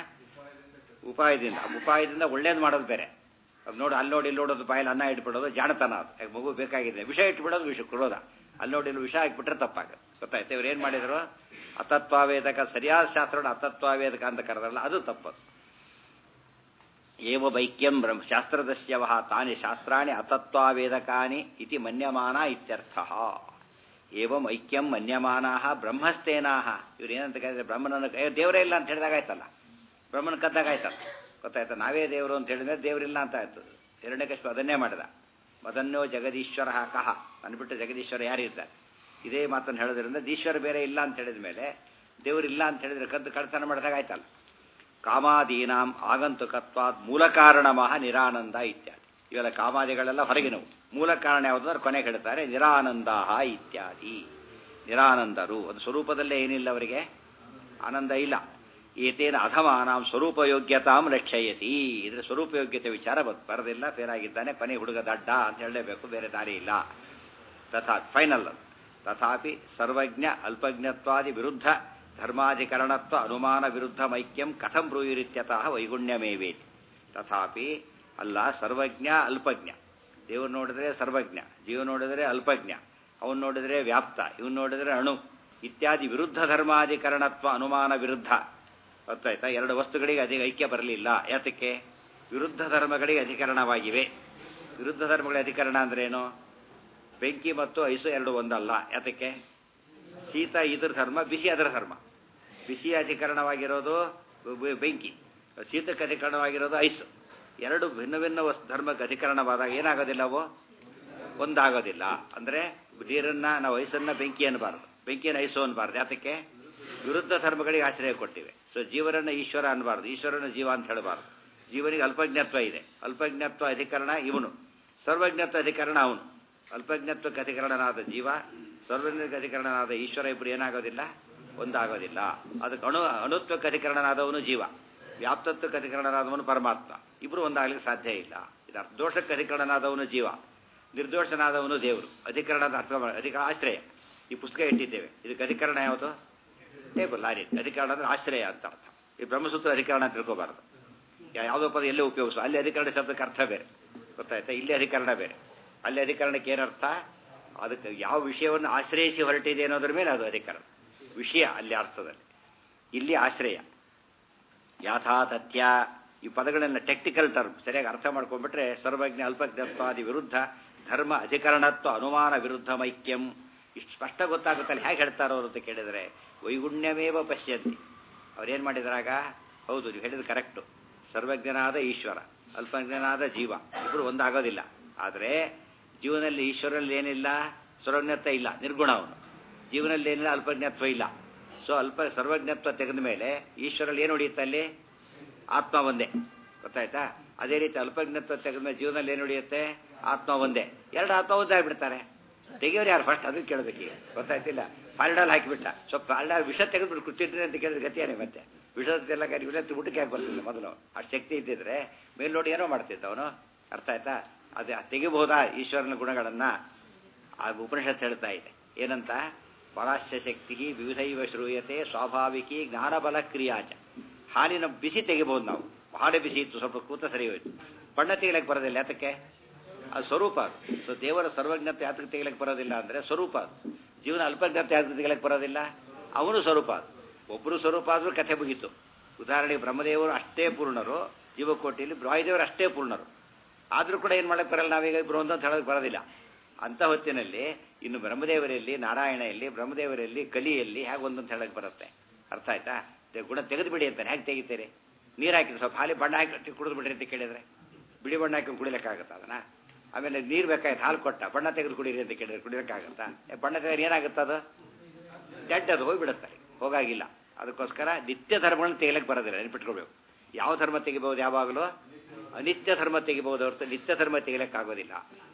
ಉಪಾಯದಿಂದ ಉಪಾಯದಿಂದ ಒಳ್ಳೇದು ಮಾಡೋದು ಬೇರೆ ಅದು ನೋಡಿ ಅಲ್ಲಿ ನೋಡಿ ಇಲ್ಲಿ ನೋಡೋದು ಬಾಯಲ್ಲಿ ಅನ್ನ ಇಟ್ಬಿಡೋದು ಜಾಣತನ ಅದು ಮಗು ಬೇಕಾಗಿದೆ ವಿಷ ಇಟ್ಬಿಡೋದು ವಿಷ ಕೊಡೋದ ಅಲ್ಲಿ ನೋಡಿ ಇಲ್ಲಿ ವಿಷ ಹಾಕ್ಬಿಟ್ರೆ ತಪ್ಪಾಗುತ್ತೆ ಗೊತ್ತಾಯ್ತು ಇವ್ರು ಏನು ಮಾಡಿದ್ರು ಅತತ್ವಾವೇದಕ ಸರಿಯಾದ ಶಾಸ್ತ್ರವನ್ನು ಅತತ್ವಾವೇದಕ ಅಂತ ಕರೆದ್ರಲ್ಲ ಅದು ತಪ್ಪದು ಏವ ವೈಕ್ಯಂ ಬ್ರಹ್ಮ ಶಾಸ್ತ್ರದಸ್ಯವಹ ತಾನಿ ಶಾಸ್ತ್ರಾಣಿ ಅತತ್ವಾವೇದಕಾನಿ ಇತಿ ಮನ್ಯಮಾನ ಇತ್ಯರ್ಥ ಏವಂ ಐಕ್ಯಂ ಮನ್ಯಮಾನಾಹ ಬ್ರಹ್ಮಸ್ತೇನಾಹ ಇವ್ರು ಏನಂತ ಕೇಳಿದ್ರೆ ಬ್ರಹ್ಮನನ್ನು ಏ, ದೇವರೇ ಇಲ್ಲ ಅಂತ ಹೇಳಿದಾಗ ಆಯ್ತಲ್ಲ ಬ್ರಹ್ಮನ ಕದ್ದಾಗ ಆಯ್ತಲ್ಲ ಗೊತ್ತಾಯ್ತಾ ನಾವೇ ದೇವರು ಅಂತ ಹೇಳಿದ್ರೆ ದೇವರಿಲ್ಲ ಅಂತ ಆಯ್ತು ಹಿರಣ್ಯಕಶ್ಯಪ ಅದನ್ನೇ ಮಾಡಿದ ಮದನ್ನೋ ಜಗದೀಶ್ವರ ಕಹ ಅಂದ್ಬಿಟ್ಟು ಜಗದೀಶ್ವರ ಯಾರಿರ್ತಾರೆ ಇದೇ ಮಾತನ್ನು ಹೇಳೋದ್ರಿಂದ ಈಶ್ವರ ಬೇರೆ ಇಲ್ಲ ಅಂತ ಹೇಳಿದ ಮೇಲೆ ದೇವರಿಲ್ಲ ಅಂತ ಹೇಳಿದ್ರೆ ಕದ್ದು ಕಳ್ತನ ಮಾಡಿದಾಗ ಆಯ್ತಲ್ಲ ಕಾಮಾದೀನಾಂ ಆಗಂತುಕತ್ವಾದ್ ಮೂಲ ಕಾರಣಮಃ ನಿರಾನಂದ ಇತ್ಯಾದಿ ಇವೆಲ್ಲ ಕಾಮಾದಿಗಳೆಲ್ಲ ಹೊರಗಿನವು ಮೂಲ ಕಾರಣ ಯಾವುದು ಅಂದ್ರೆ ಕೊನೆಗೆ ಹೇಳ್ತಾರೆ ನಿರಾನಂದಾಹ ಇತ್ಯಾದಿ ನಿರಾನಂದರು ಅದು ಸ್ವರೂಪದಲ್ಲೇ ಏನಿಲ್ಲ ಅವರಿಗೆ ಆನಂದ ಇಲ್ಲ ಏತೇನ ಅಧಮಾನಾಂ ಸ್ವರೂಪಯೋಗ್ಯತಾಂ ರಕ್ಷಯತಿ ಇದ್ರ ಸ್ವರೂಪಯೋಗ್ಯತೆ ವಿಚಾರ ಬದ್ ಬರದಿಲ್ಲ ಫೇರಾಗಿದ್ದಾನೆ ಕೊನೆ ಹುಡುಗ ದಡ್ಡ ಅಂತ ಹೇಳಲೇಬೇಕು ಬೇರೆ ದಾರಿ ಇಲ್ಲ ತಥಾ ಫೈನಲ್ ತಥಾಪಿ ಸರ್ವಜ್ಞ ಅಲ್ಪಜ್ಞತ್ವಾದಿ ವಿರುದ್ಧ ಧರ್ಮಾಧಿಕರಣತ್ವ ಅನುಮಾನ ವಿರುದ್ಧ ಮೈಕ್ಯಂ ಕಥಂ ಬ್ರೂಯಿರಿತ್ಯತಃ ವೈಗುಣ್ಯಮೇವೇತಿ ತಥಾಪಿ ಅಲ್ಲ ಸರ್ವಜ್ಞ ಅಲ್ಪಜ್ಞ ದೇವ್ರು ನೋಡಿದ್ರೆ ಸರ್ವಜ್ಞ ಜೀವ ನೋಡಿದ್ರೆ ಅಲ್ಪಜ್ಞ ಅವನು ನೋಡಿದ್ರೆ ವ್ಯಾಪ್ತ ಇವನು ನೋಡಿದ್ರೆ ಅಣು ಇತ್ಯಾದಿ ವಿರುದ್ಧ ಧರ್ಮಾಧಿಕರಣತ್ವ ಅನುಮಾನ ವಿರುದ್ಧ ಗೊತ್ತಾಯ್ತಾ ಎರಡು ವಸ್ತುಗಳಿಗೆ ಅಧಿಕ ಐಕ್ಯ ಬರಲಿಲ್ಲ ಯಾತಕ್ಕೆ ವಿರುದ್ಧ ಧರ್ಮಗಳಿಗೆ ಅಧಿಕರಣವಾಗಿವೆ ವಿರುದ್ಧ ಧರ್ಮಗಳ ಅಧಿಕರಣ ಅಂದ್ರೇನು ಬೆಂಕಿ ಮತ್ತು ಐಸು ಎರಡು ಒಂದಲ್ಲ ಯಾತಕ್ಕೆ ಶೀತ ಇದ್ರ ಧರ್ಮ ಬಿಸಿ ಅದರ ಧರ್ಮ ಬಿಸಿ ಅಧಿಕರಣವಾಗಿರೋದು ಬೆ- ಬೆಂಕಿ ಶೀತಕ್ಕೆ ಅಧಿಕರಣವಾಗಿರೋದು ಐಸು ಎರಡು ಭಿನ್ನ ಭಿನ್ನ ವಸ್ತು ಧರ್ಮಕ್ಕೆ ಅಧಿಕರಣವಾದಾಗ ಏನಾಗೋದಿಲ್ಲ ಅವು ಒಂದಾಗೋದಿಲ್ಲ ಅಂದರೆ ನೀರನ್ನ ನಾವು ಐಸನ್ನ ಬೆಂಕಿ ಅನ್ನಬಾರ್ದು ಬೆಂಕಿಯನ್ನು ಐಸು ಅನ್ನಬಾರ್ದು ಯಾತಕ್ಕೆ ವಿರುದ್ಧ ಧರ್ಮಗಳಿಗೆ ಆಶ್ರಯ ಕೊಟ್ಟಿವೆ ಸೊ ಜೀವನನ್ನ ಈಶ್ವರ ಅನ್ನಬಾರ್ದು ಈಶ್ವರನ ಜೀವ ಅಂತ ಹೇಳಬಾರ್ದು ಜೀವನಿಗೆ ಅಲ್ಪಜ್ಞತ್ವ ಇದೆ ಅಲ್ಪಜ್ಞತ್ವ ಅಧಿಕರಣ ಇವನು ಸರ್ವಜ್ಞತ್ವ ಅಧಿಕರಣ ಅವನು ಅಲ್ಪಜ್ಞತ್ವಕ್ಕೆ ಅಧಿಕರಣನಾದ ಜೀವ ಸರ್ವಜ್ಞಕ್ಕೆ ಅಧಿಕರಣನಾದ ಈಶ್ವರ ಇಬ್ಬರು ಏನಾಗೋದಿಲ್ಲ ಒಂದಾಗೋದಿಲ್ಲ ಅದಕ್ಕೆ ಅಣು ಅಣುತ್ವಕ್ಕೆ ಅಧಿಕರಣನಾದವನು ಜೀವ ವ್ಯಾಪ್ತತ್ವಕ್ಕೆ ಅಧಿಕರಣನಾದವನು ಪರಮಾತ್ಮ ಇಬ್ಬರು ಒಂದಾಗಲಿಕ್ಕೆ ಸಾಧ್ಯ ಇಲ್ಲ ಇದು ಅರ್ಥ ದೋಷಕ್ಕೆ ಅಧಿಕರಣನಾದವನು ಜೀವ ನಿರ್ದೋಷನಾದವನು ದೇವರು ಅಧಿಕರಣದ ಅರ್ಥ ಮಾಡಿ- ಅಧಿಕ ಆಶ್ರಯ ಈ ಪುಸ್ತಕ ಇಟ್ಟಿದ್ದೇವೆ ಇದಕ್ಕೆ ಅಧಿಕರಣ ಯಾವುದು ಟೇಬಲ್ ಲಾರಿ ಅಧಿಕರಣ ಅಂದ್ರೆ ಆಶ್ರಯ ಅಂತ ಅರ್ಥ ಈ ಬ್ರಹ್ಮಸೂತ್ರ ಅಧಿಕರಣ ಅಂತ ತಿಳ್ಕೋಬಾರ್ದು ಯಾ- ಯಾವುದೋ ಪದ ಎಲ್ಲೇ ಉಪಯೋಗಿಸು ಅಲ್ಲಿ ಅಧಿಕರಣ ಶಬ್ದಕ್ಕೆ ಅರ್ಥ ಬೇರೆ ಗೊತ್ತಾಯ್ತಾ ಇಲ್ಲಿ ಅಧಿಕರಣ ಬೇರೆ ಅಲ್ಲಿ ಅಧಿಕರಣಕ್ಕೆ ಏನರ್ಥ ಅದಕ್ಕೆ ಯಾವ ವಿಷಯವನ್ನು ಆಶ್ರಯಿಸಿ ಹೊರಟಿದೆ ಅನ್ನೋದ್ರ ಮೇಲೆ ಅದು ಅಧಿಕರಣ ವಿಷಯ ಅಲ್ಲಿ ಅರ್ಥದಲ್ಲಿ ಇಲ್ಲಿ ಆಶ್ರಯ ಯಾಥಾ ತಥ್ಯ ಈ ಪದಗಳನ್ನ ಟೆಕ್ನಿಕಲ್ ಟರ್ಮ್ ಸರಿಯಾಗಿ ಅರ್ಥ ಮಾಡ್ಕೊಂಡ್ಬಿಟ್ರೆ ಸರ್ವಜ್ಞ ಅಲ್ಪಜ್ಞತ್ವಾದಿ ವಿರುದ್ಧ ಧರ್ಮ ಅಧಿಕರಣತ್ವ ಅನುಮಾನ ವಿರುದ್ಧ ಮೈಕ್ಯಂ ಇಷ್ಟು ಸ್ಪಷ್ಟ ಗೊತ್ತಾಗುತ್ತಲ್ಲ ಹೇಗೆ ಹೇಳ್ತಾರೋ ಅವರು ಅಂತ ಕೇಳಿದರೆ ವೈಗುಣ್ಯಮೇವ ಪಶ್ಯಂತಿ ಅವ್ರೇನು ಮಾಡಿದ್ರಾಗ ಹೌದು ನೀವು ಹೇಳಿದ ಕರೆಕ್ಟು ಸರ್ವಜ್ಞನಾದ ಈಶ್ವರ ಅಲ್ಪಜ್ಞನಾದ ಜೀವ ಇಬ್ಬರು ಒಂದಾಗೋದಿಲ್ಲ ಆದರೆ ಜೀವನದಲ್ಲಿ ಈಶ್ವರಲ್ಲಿ ಏನಿಲ್ಲ ಸರ್ವಜ್ಞತ್ವ ಇಲ್ಲ ನಿರ್ಗುಣ ಅವನು ಜೀವನದಲ್ಲಿ ಏನಿಲ್ಲ ಅಲ್ಪಜ್ಞತ್ವ ಇಲ್ಲ ಸೊ ಅಲ್ಪ ಸರ್ವಜ್ಞತ್ವ ತೆಗೆದ ಮೇಲೆ ಈಶ್ವರಲ್ಲಿ ಏನು ಉಳಿಯುತ್ತೆ ಅಲ್ಲಿ ಆತ್ಮ ಒಂದೇ ಗೊತ್ತಾಯ್ತಾ ಅದೇ ರೀತಿ ಅಲ್ಪಜ್ಞತ್ವ ತೆಗೆದ ಮೇಲೆ ಜೀವನದಲ್ಲಿ ಏನು ಉಳಿಯುತ್ತೆ ಆತ್ಮ ಒಂದೇ ಎರಡು ಆತ್ಮ ಒಂದೇ ಆಗ್ಬಿಡ್ತಾರೆ ತೆಗಿಯೋರು ಯಾರು ಫಸ್ಟ್ ಅದನ್ನು ಕೇಳಬೇಕೀಗ ಗೊತ್ತಾಯ್ತಿಲ್ಲ ಪಾಲ್ಡಾಲ್ ಹಾಕಿಬಿಟ್ಟ ಸ್ವಲ್ಪ ಪಾಲ್ಡಾಲ್ ವಿಷ ತೆಗೆದ್ಬಿಟ್ಟು ಕುಟ್ಟಿದ್ರೆ ಅಂತ ಕೇಳಿದ್ರೆ ಗತಿಯಾನೆ ಮತ್ತೆ ವಿಷದೆಲ್ಲ ಕರಿ ವಿಷ ಊಟಕ್ಕೆ ಯಾಕೆ ಬರ್ತಿಲ್ಲ ಮೊದಲು ಅಷ್ಟು ಶಕ್ತಿ ಇದ್ದಿದ್ರೆ ಮೇಲೆ ನೋಡಿ ಏನೋ ಮಾಡ್ತಿದ್ದ ಅವನು ಅರ್ಥ ಆಯ್ತಾ ಅದೇ ತೆಗಿಬಹುದಾ ಈಶ್ವರನ ಗುಣಗಳನ್ನ ಆ ಉಪನಿಷತ್ ಹೇಳ್ತಾ ಇದೆ ಏನಂತ ಪರಾಶ್ಯ ಶಕ್ತಿ ವಿವಿಧೈವ ಶ್ರೂಯತೆ ಸ್ವಾಭಾವಿಕಿ ಜ್ಞಾನಬಲ ಕ್ರಿಯಾಚ ಹಾಲಿನ ಬಿಸಿ ತೆಗಿಬಹುದು ನಾವು ಬಹಳ ಬಿಸಿ ಇತ್ತು ಸ್ವಲ್ಪ ಕೂತ ಸರಿ ಹೋಯ್ತು ಬಣ್ಣ ತೆಗಿಲಕ್ಕೆ ಬರೋದಿಲ್ಲ ಯಾತಕ್ಕೆ ಅದು ಸ್ವರೂಪ ಅದು ಸೊ ದೇವರ ಸರ್ವಜ್ಞತೆ ಯಾತಕ್ಕೆ ತೆಗಿಲಕ್ಕೆ ಬರೋದಿಲ್ಲ ಅಂದರೆ ಸ್ವರೂಪ ಅದು ಜೀವನ ಅಲ್ಪಜ್ಞತೆ ಯಾತಕ್ಕೆ ತೆಗಿಲಕ್ಕೆ ಬರೋದಿಲ್ಲ ಅವನು ಸ್ವರೂಪ ಅದು ಒಬ್ಬರು ಸ್ವರೂಪ ಆದರೂ ಕಥೆ ಮುಗೀತು ಉದಾಹರಣೆಗೆ ಬ್ರಹ್ಮದೇವರು ಅಷ್ಟೇ ಪೂರ್ಣರು ಜೀವಕೋಟಿಯಲ್ಲಿ ವಾಯುದೇವರು ಅಷ್ಟೇ ಪೂರ್ಣರು ಆದರೂ ಕೂಡ ಏನು ಮಾಡಕ್ಕೆ ಬರಲ್ಲ ನಾವೀಗ ಇಬ್ಬರು ಒಂದು ಅಂತ ಹೇಳೋಕೆ ಬರೋದಿಲ್ಲ ಅಂಥ ಹೊತ್ತಿನಲ್ಲಿ ಇನ್ನು ಬ್ರಹ್ಮದೇವರಲ್ಲಿ ನಾರಾಯಣಯಲ್ಲಿ ಬ್ರಹ್ಮದೇವರಲ್ಲಿ ಕಲಿಯಲ್ಲಿ ಹೇಗೆ ಒಂದು ಅಂತ ಹೇಳಕ್ಕೆ ಬರುತ್ತೆ ಅರ್ಥ ಆಯ್ತಾ ತೆ- ಗುಣ ತೆಗೆದು ಬಿಡಿ ಅಂತಾನೆ ಹೇಗೆ ತೆಗಿತೀರಿ ನೀರು ಹಾಕಿ ಸ್ವಲ್ಪ ಹಾಲಿ ಬಣ್ಣ ಹಾಕಿ ಕುಡಿದು ಬಿಡ್ರಿ ಅಂತ ಕೇಳಿದ್ರೆ ಬಿಳಿ ಬಣ್ಣ ಹಾಕಿ ಕುಡಿಲಿಕ್ಕಾಗತ್ತ ಅದನ್ನ ಆಮೇಲೆ ನೀರು ಬೇಕಾಯ್ತು ಹಾಲು ಕೊಟ್ಟ ಬಣ್ಣ ತೆಗೆದು ಕುಡೀರಿ ಅಂತ ಕೇಳಿದ್ರೆ ಕುಡಿಯೋಕ್ಕಾಗತ್ತಾ ಏ, ಬಣ್ಣ ತೆಗೆದ್ರೆ ಏನಾಗುತ್ತೆ ಅದು ಡೆಡ್ ಅದು ಹೋಗ್ಬಿಡುತ್ತೆ ಹೋಗಾಗಿಲ್ಲ ಅದಕ್ಕೋಸ್ಕರ ನಿತ್ಯ ಧರ್ಮಗಳನ್ನ ತೆಗಿಲಕ್ಕೆ ಬರೋದಿಲ್ಲ ನೆನ್ಪಿಟ್ಕೊಳ್ಬೇಕು ಯಾವ ಧರ್ಮ ತೆಗಿಬಹುದು ಯಾವಾಗಲೂ ಅನಿತ್ಯ ಧರ್ಮ ತೆಗಿಬಹುದು ಹೊರತು ನಿತ್ಯ ಧರ್ಮ ತೆಗಿಲಕ್ಕಾಗೋದಿಲ್ಲ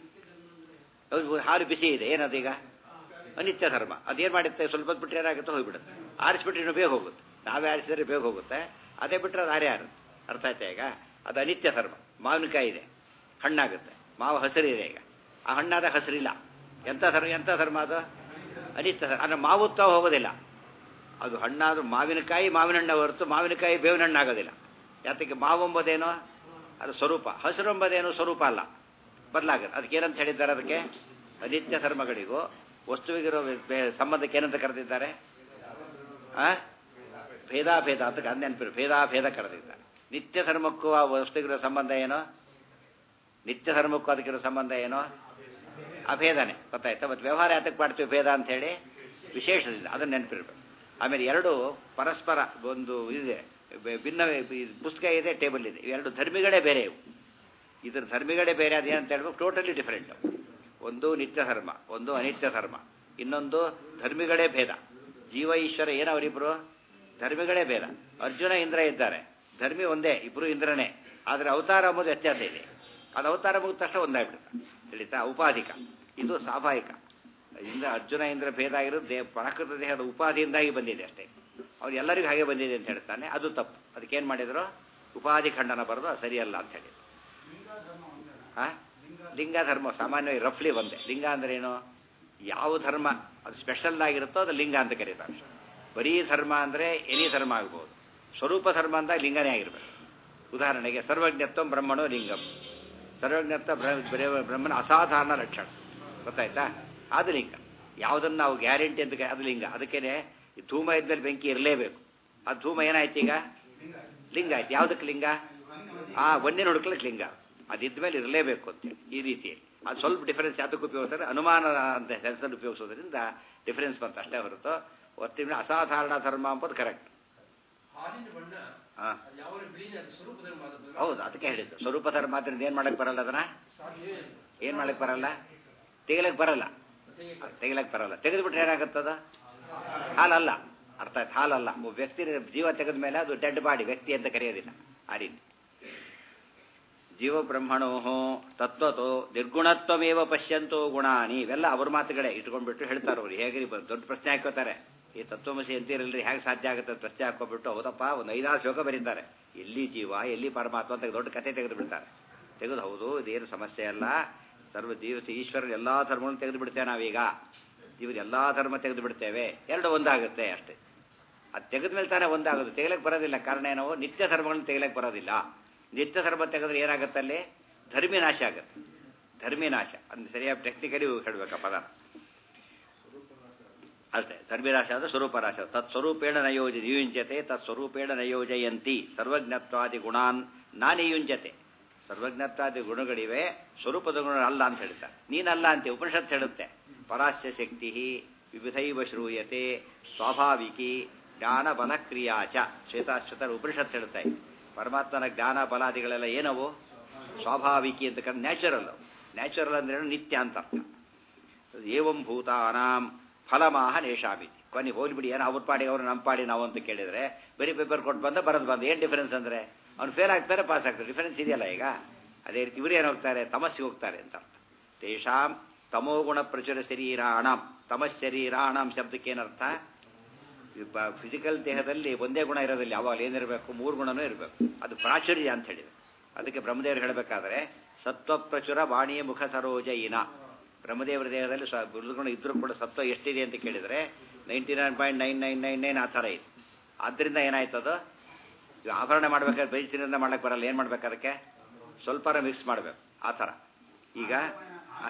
ಹೌದು, ಹಾಲು ಬಿಸಿ ಇದೆ ಏನದೀಗ ಅನಿತ್ಯ ಧರ್ಮ ಅದೇನು ಮಾಡುತ್ತೆ ಸ್ವಲ್ಪ ಹೊತ್ತು ಬಿಟ್ಟರೆ ಏನಾಗುತ್ತೆ ಹೋಗ್ಬಿಡುತ್ತೆ ಆರಿಸ್ಬಿಟ್ರೆ ಇನ್ನೂ ಬೇಗ ಹೋಗುತ್ತೆ ನಾವೇ ಆರಿಸಿದ್ರೆ ಬೇಗ ಹೋಗುತ್ತೆ ಅದೇ ಬಿಟ್ಟರೆ ಅದು ಆರೇ ಆರುತ್ತೆ ಅರ್ಥ ಆಯ್ತಾ ಈಗ ಅದು ಅನಿತ್ಯ ಧರ್ಮ ಮಾವಿನಕಾಯಿ ಇದೆ ಹಣ್ಣಾಗುತ್ತೆ ಮಾವು ಹಸಿರಿದೆ ಈಗ ಆ ಹಣ್ಣಾದ ಹಸಿರಿಲ್ಲ ಎಂಥ ಧರ್ಮ ಎಂಥ ಧರ್ಮ ಅದು ಅನಿತ್ಯ ಧರ್ಮ ಅಂದರೆ ಮಾವುತ್ವ ಹೋಗೋದಿಲ್ಲ ಅದು ಹಣ್ಣಾದ್ರೂ ಮಾವಿನಕಾಯಿ ಮಾವಿನ ಹಣ್ಣು ಹೊರತು ಮಾವಿನಕಾಯಿ ಬೇವಿನ ಹಣ್ಣು ಆಗೋದಿಲ್ಲ ಯಾತಕ್ಕೆ ಮಾವೆಂಬುದೇನೋ ಅದು ಸ್ವರೂಪ ಹಸಿರೆಂಬುದೇನು ಸ್ವರೂಪ ಅಲ್ಲ ಬದಲಾಗುತ್ತೆ ಅದಕ್ಕೆ ಏನಂತ ಹೇಳಿದ್ದಾರೆ ಅದಕ್ಕೆ ಅನಿತ್ಯ ಧರ್ಮಗಳಿಗೂ ವಸ್ತುವಿಗಿರೋ ಬೆ- ಸಂಬಂಧಕ್ಕೆ ಏನಂತ ಕರೆದಿದ್ದಾರೆ ಆ ಭೇದಾಭೇದ ಅಂತ ಗಂಧ ನೆನಪಿರು ಭೇದಾಭೇದ ಕರೆದಿದ್ದಾರೆ ನಿತ್ಯ ಧರ್ಮಕ್ಕೂ ಆ ವಸ್ತುಗಿರೋ ಸಂಬಂಧ ಏನು ನಿತ್ಯ ಧರ್ಮಕ್ಕೂ ಅದಕ್ಕಿರೋ ಸಂಬಂಧ ಏನು ಅಭೇದನೆ ಗೊತ್ತಾಯ್ತಾ ಮತ್ತು ವ್ಯವಹಾರ ಯಾತಕ್ಕೆ ಮಾಡ್ತೀವಿ ಭೇದ ಅಂತ ಹೇಳಿ ವಿಶೇಷದಿಂದ ಅದನ್ನು ನೆನಪಿರ್ಬೇಕು ಆಮೇಲೆ ಎರಡು ಪರಸ್ಪರ ಒಂದು ಇದೆ ಬೆ- ಭಿನ್ನ ಈ ಪುಸ್ತಕ ಇದೆ ಟೇಬಲ್ ಇದೆ ಇವೆರಡು ಧರ್ಮಿಗಳೇ ಬೇರೆ ಇವು ಇದ್ರ ಧರ್ಮಿಗಳೇ ಬೇರೆ ಅದೇನಂತ ಹೇಳ್ಬೇಕು ಟೋಟಲಿ ಡಿಫರೆಂಟ್ ಒಂದು ನಿತ್ಯ ಧರ್ಮ ಒಂದು ಅನಿತ್ಯ ಧರ್ಮ ಇನ್ನೊಂದು ಧರ್ಮಿಗಳೇ ಭೇದ ಜೀವ ಈಶ್ವರ ಏನವರಿಬ್ರು ಧರ್ಮಿಗಳೇ ಭೇದ ಅರ್ಜುನ ಇಂದ್ರ ಇದ್ದಾರೆ ಧರ್ಮಿ ಒಂದೇ ಇಬ್ರು ಇಂದ್ರನೇ ಆದರೆ ಅವತಾರ ಎಂಬುದು ವ್ಯತ್ಯಾಸ ಇದೆ ಅದು ಅವತಾರ ಮುಗಿದ ತಕ್ಷಣ ಒಂದಾಗ್ಬಿಡುತ್ತೆ ತಿಳಿತಾ ಉಪಾಧಿಕ ಇದು ಸ್ವಾಭಾವಿಕ ಇಂದ್ರ ಅರ್ಜುನ ಇಂದ್ರ ಭೇದ ಆಗಿರೋದು ದೇ ಪ್ರಾಕೃತ ದೇಹದ ಉಪಾಧಿಯಿಂದಾಗಿ ಬಂದಿದೆ ಅಷ್ಟೇ ಅವ್ರು ಎಲ್ಲರಿಗೂ ಹಾಗೆ ಬಂದಿದೆ ಅಂತ ಹೇಳ್ತಾನೆ ಅದು ತಪ್ಪು ಅದಕ್ಕೇನು ಮಾಡಿದ್ರು ಉಪಾಧಿ ಖಂಡನ ಬರೋದು ಅದು ಸರಿಯಲ್ಲ ಅಂತ ಹೇಳಿ ಆ ಲಿಂಗ ಧರ್ಮ ಸಾಮಾನ್ಯವಾಗಿ ರಫ್ಲಿ ಒಂದೇ ಲಿಂಗ ಅಂದ್ರೆ ಏನು ಯಾವ ಧರ್ಮ ಅದು ಸ್ಪೆಷಲ್ ಆಗಿರುತ್ತೋ ಅದು ಲಿಂಗ ಅಂತ ಕರೀತಾರೆ ಬರೀ ಧರ್ಮ ಅಂದರೆ ಎನಿ ಧರ್ಮ ಆಗ್ಬೋದು ಸ್ವರೂಪ ಧರ್ಮ ಅಂದಾಗ ಲಿಂಗನೇ ಆಗಿರ್ಬೇಕು ಉದಾಹರಣೆಗೆ ಸರ್ವಜ್ಞತ್ವ ಬ್ರಹ್ಮಣೋ ಲಿಂಗಂ ಸರ್ವಜ್ಞತ್ವ ಬ್ರ- ಬ್ರ- ಬ್ರಹ್ಮನ ಅಸಾಧಾರಣ ಲಕ್ಷಣ ಗೊತ್ತಾಯ್ತಾ ಅದು ಲಿಂಗ ಯಾವುದನ್ನು ನಾವು ಗ್ಯಾರಂಟಿ ಅಂತ ಕ- ಅದು ಲಿಂಗ ಅದಕ್ಕೇನೆ ಈ ಧೂಮ ಇದ್ಮೇಲೆ ಬೆಂಕಿ ಇರಲೇಬೇಕು ಆ ಧೂಮ ಏನಾಯ್ತು ಈಗ ಲಿಂಗ ಆಯ್ತು ಯಾವುದಕ್ಕೆ ಲಿಂಗ ಆ ಒಂದಿನ ಹುಡುಕ್ಲಿಕ್ಕೆ ಲಿಂಗ ಅದಿದ್ಮೇಲೆ ಇರಲೇಬೇಕು ಅಂತೇಳಿ ಈ ರೀತಿಯಲ್ಲಿ ಅದು ಸ್ವಲ್ಪ ಡಿಫರೆನ್ಸ್ ಯಾತಕ್ಕೆ ಉಪಯೋಗಿಸ್ತಾರೆ ಅನುಮಾನ ಅಂತ ಹೆಸರಲ್ಲಿ ಉಪಯೋಗಿಸೋದ್ರಿಂದ ಡಿಫರೆನ್ಸ್ ಬಂತು ಅಷ್ಟೇ ಹೊರತು ಒತ್ತಿನ ಅಸಾಧಾರಣ ಧರ್ಮ ಅಂಬೋದು ಕರೆಕ್ಟ್ ಹಾಲಿನ ಬಣ್ಣ ಹಾಂ ಅದು ಯಾವ ಬಿಳಿನ ಅದು ಸ್ವರೂಪ ಧರ್ಮ ಅದು ಬದಲಾವಣೆ ಹೌದು ಅದಕ್ಕೆ ಹೇಳಿದ್ದು ಸ್ವರೂಪ ಧರ್ಮ ಆದ್ರಿಂದ ಏನು ಮಾಡಕ್ಕೆ ಬರಲ್ಲ ಅದನ್ನ ಸಾಧ್ಯವೇ ಇಲ್ಲ. ಏನು ಮಾಡಕ್ಕೆ ಬರಲ್ಲ ತೆಗಿಲಕ್ಕೆ ಬರಲ್ಲ ಮತ್ತೆ ಈಗ ತೆಗಿಲಕ್ಕೆ ಬರಲ್ಲ ತೆಗೆದುಬಿಟ್ರೆ ಏನಾಗುತ್ತದ ಹಾಲಲ್ಲ ಅರ್ಥ ಆಯ್ತು ಹಾಲಲ್ಲ ಒಬ್ಬ ವ್ಯಕ್ತಿ ಜೀವ ತೆಗೆದ ಮೇಲೆ ಅದು ಡೆಡ್ ಬಾಡಿ ವ್ಯಕ್ತಿ ಅಂತ ಕರೆಯೋದಿಲ್ಲ ಆ ರೀತಿ ಜೀವ ಬ್ರಹ್ಮಣೋ ತತ್ವತೋ ನಿರ್ಗುಣತ್ವಮೇವ ಪಶ್ಯಂತೋ ಗುಣಾನಿ ಇವೆಲ್ಲ ಅವ್ರ ಮಾತುಗಳೇ ಇಟ್ಕೊಂಡ್ಬಿಟ್ಟು ಹೇಳ್ತಾರೆ ಅವ್ರು ಹೇಗೆ ಬ- ದೊಡ್ಡ ಪ್ರಶ್ನೆ ಹಾಕೋತಾರೆ ಈ ತತ್ವಮಸಿ ಅಂತೀರಲ್ರಿ ಹೇಗೆ ಸಾಧ್ಯ ಆಗುತ್ತೆ ಅಂತ ಪ್ರಶ್ನೆ ಹಾಕೋಬಿಟ್ಟು ಹೌದಪ್ಪ ಒಂದು ಐದಾರು ಶ್ಲೋಕ ಬರೀತಾರೆ ಎಲ್ಲಿ ಜೀವ ಎಲ್ಲಿ ಪರಮಾತ್ಮ ಅಂತ ದೊಡ್ಡ ಕಥೆ ತೆಗೆದು ಬಿಡ್ತಾರೆ ತೆಗೆದು ಹೌದು ಇದೇನು ಸಮಸ್ಯೆ ಅಲ್ಲ ಸರ್ವ ಜೀವ ಈಶ್ವರನ ಎಲ್ಲಾ ಧರ್ಮಗಳನ್ನು ತೆಗೆದು ಬಿಡ್ತೇವೆ ನಾವೀಗ ಜೀವದ ಎಲ್ಲಾ ಧರ್ಮ ತೆಗೆದು ಬಿಡ್ತೇವೆ ಎರಡು ಒಂದಾಗುತ್ತೆ ಅಷ್ಟೇ ಅದು ತೆಗೆದ ಮೇಲೆ ತಾನೇ ಒಂದಾಗೋದು ತೆಗಿಲಕ್ಕೆ ಬರೋದಿಲ್ಲ ಕಾರಣ ಏನೋ ನಿತ್ಯ ಧರ್ಮಗಳನ್ನು ತೆಗಿಲಕ್ಕೆ ಬರೋದಿಲ್ಲ ನಿತ್ಯ ಧರ್ಮ ತೆಗೆದ್ರೆ ಏನಾಗುತ್ತೆ ಅಲ್ಲಿ ಧರ್ಮಿ ನಾಶ ಆಗುತ್ತೆ ಧರ್ಮಿ ನಾಶ ಅಂದ್ರೆ ಸರಿಯಾಗಿ ಟೆಕ್ನಿಕಲಿ ಹೇಳ್ಬೇಕು ಆ ಪದ ಅಷ್ಟೇ ಧರ್ಮಿರಾಶ ಅಂದ್ರೆ ಸ್ವರೂಪರಾಶ ತತ್ ಸ್ವರೂಪೇಣ ನಯೋಜ ನಿಯುಂಜತೆ ತತ್ ಸ್ವರೂಪೇಣ ನಯೋಜಯಂತಿ ಸರ್ವಜ್ಞತ್ವಾದಿ ಗುಣಾನ್ ನಾನಿಯುಂಜತೆ ಸರ್ವಜ್ಞತ್ವಾದಿ ಗುಣಗಳಿವೆ ಸ್ವರೂಪದ ಗುಣ ಅಲ್ಲ ಅಂತ ಹೇಳ್ತಾರೆ ನೀನಲ್ಲ ಅಂತ ಉಪನಿಷತ್ ಹೇಳುತ್ತೆ ಪರಾಸ್ಯ ಶಕ್ತಿ ವಿವಿಧೈವ ಶ್ರೂಯತೆ ಸ್ವಾಭಾವಿಕಿ ಜ್ಞಾನ ಬಲ ಕ್ರಿಯಾ ಚ ಶ್ವೇತಾಶ್ವತರ ಉಪನಿಷತ್ ಹೇಳುತ್ತೆ ಪರಮಾತ್ಮನ ಜ್ಞಾನ ಬಲಾದಿಗಳೆಲ್ಲ ಏನವು ಸ್ವಾಭಾವಿಕಿ ಅಂತ ಕಂಡು ನ್ಯಾಚುರಲ್ ನ್ಯಾಚುರಲ್ ಅಂದ್ರೆ ಏನು? ನಿತ್ಯ ಅಂತ ಅರ್ಥ ಏವಂ ಭೂತಾನಾಂ ಫಲಮಾಹ ನೇಷಾಮಿತಿ ಕೊನೆ ಹೋಗ್ಬಿಡಿ ಏನೋ ಅವ್ರ ಪಾಡಿಗೆ ಅವರು ನಮ್ಮ ಪಾಡಿ ನಾವು ಅಂತ ಕೇಳಿದ್ರೆ ಬರೀ ಪೇಪರ್ ಕೊಟ್ಟು ಬಂದ ಬರೋದು ಬಂದು ಏನು ಡಿಫರೆನ್ಸ್ ಅಂದರೆ ಅವ್ನು ಫೇಲ್ ಆಗ್ತಾರೆ ಪಾಸ್ ಆಗ್ತಾರೆ ಡಿಫರೆನ್ಸ್ ಇದೆಯಲ್ಲ ಈಗ ಅದೇ ರೀತಿ ಇವರು ಏನು ಹೋಗ್ತಾರೆ ತಮಸ್ಸಿಗೆ ಹೋಗ್ತಾರೆ ಅಂತ ಅರ್ಥ ತೇಷಾಂ ತಮೋಗುಣ ಪ್ರಚುರ ಶರೀರಾಣಂ ತಮಶರೀರಾಣಂ ಶಬ್ದಕ್ಕೆ ಏನರ್ಥ ಫಿಸಿಕಲ್ ದೇಹದಲ್ಲಿ ಒಂದೇ ಗುಣ ಇರೋದಿಲ್ಲ ಯಾವಾಗ ಏನಿರಬೇಕು ಮೂರು ಗುಣನೂ ಇರಬೇಕು ಅದು ಪ್ರಾಚುರ್ಯ ಅಂತ ಹೇಳಿದೆ ಅದಕ್ಕೆ ಬ್ರಹ್ಮದೇವರು ಹೇಳಬೇಕಾದ್ರೆ ಸತ್ವ ಪ್ರಚುರ ವಾಣಿಯ ಮುಖ ಸರೋಜಯಿನ ಬ್ರಹ್ಮದೇವರ ದೇಹದಲ್ಲಿ ಸ್ವ ಗುಣ ಇದ್ರೂ ಕೂಡ ಸತ್ವ ಎಷ್ಟಿದೆ ಅಂತ ಕೇಳಿದರೆ ninety nine point nine nine nine nine ಆ ಥರ ಇದೆ ಆದ್ದರಿಂದ ಏನಾಯ್ತು ಅದು ಈಗ ಆಭರಣ ಮಾಡ್ಬೇಕಾದ್ರೆ ಬೈಚಿನಿಂದ ಮಾಡಕ್ಕೆ ಬರಲ್ಲ ಏನು ಮಾಡ್ಬೇಕು ಅದಕ್ಕೆ ಸ್ವಲ್ಪರ ಮಿಕ್ಸ್ ಮಾಡಬೇಕು ಆ ಥರ ಈಗ ಆ,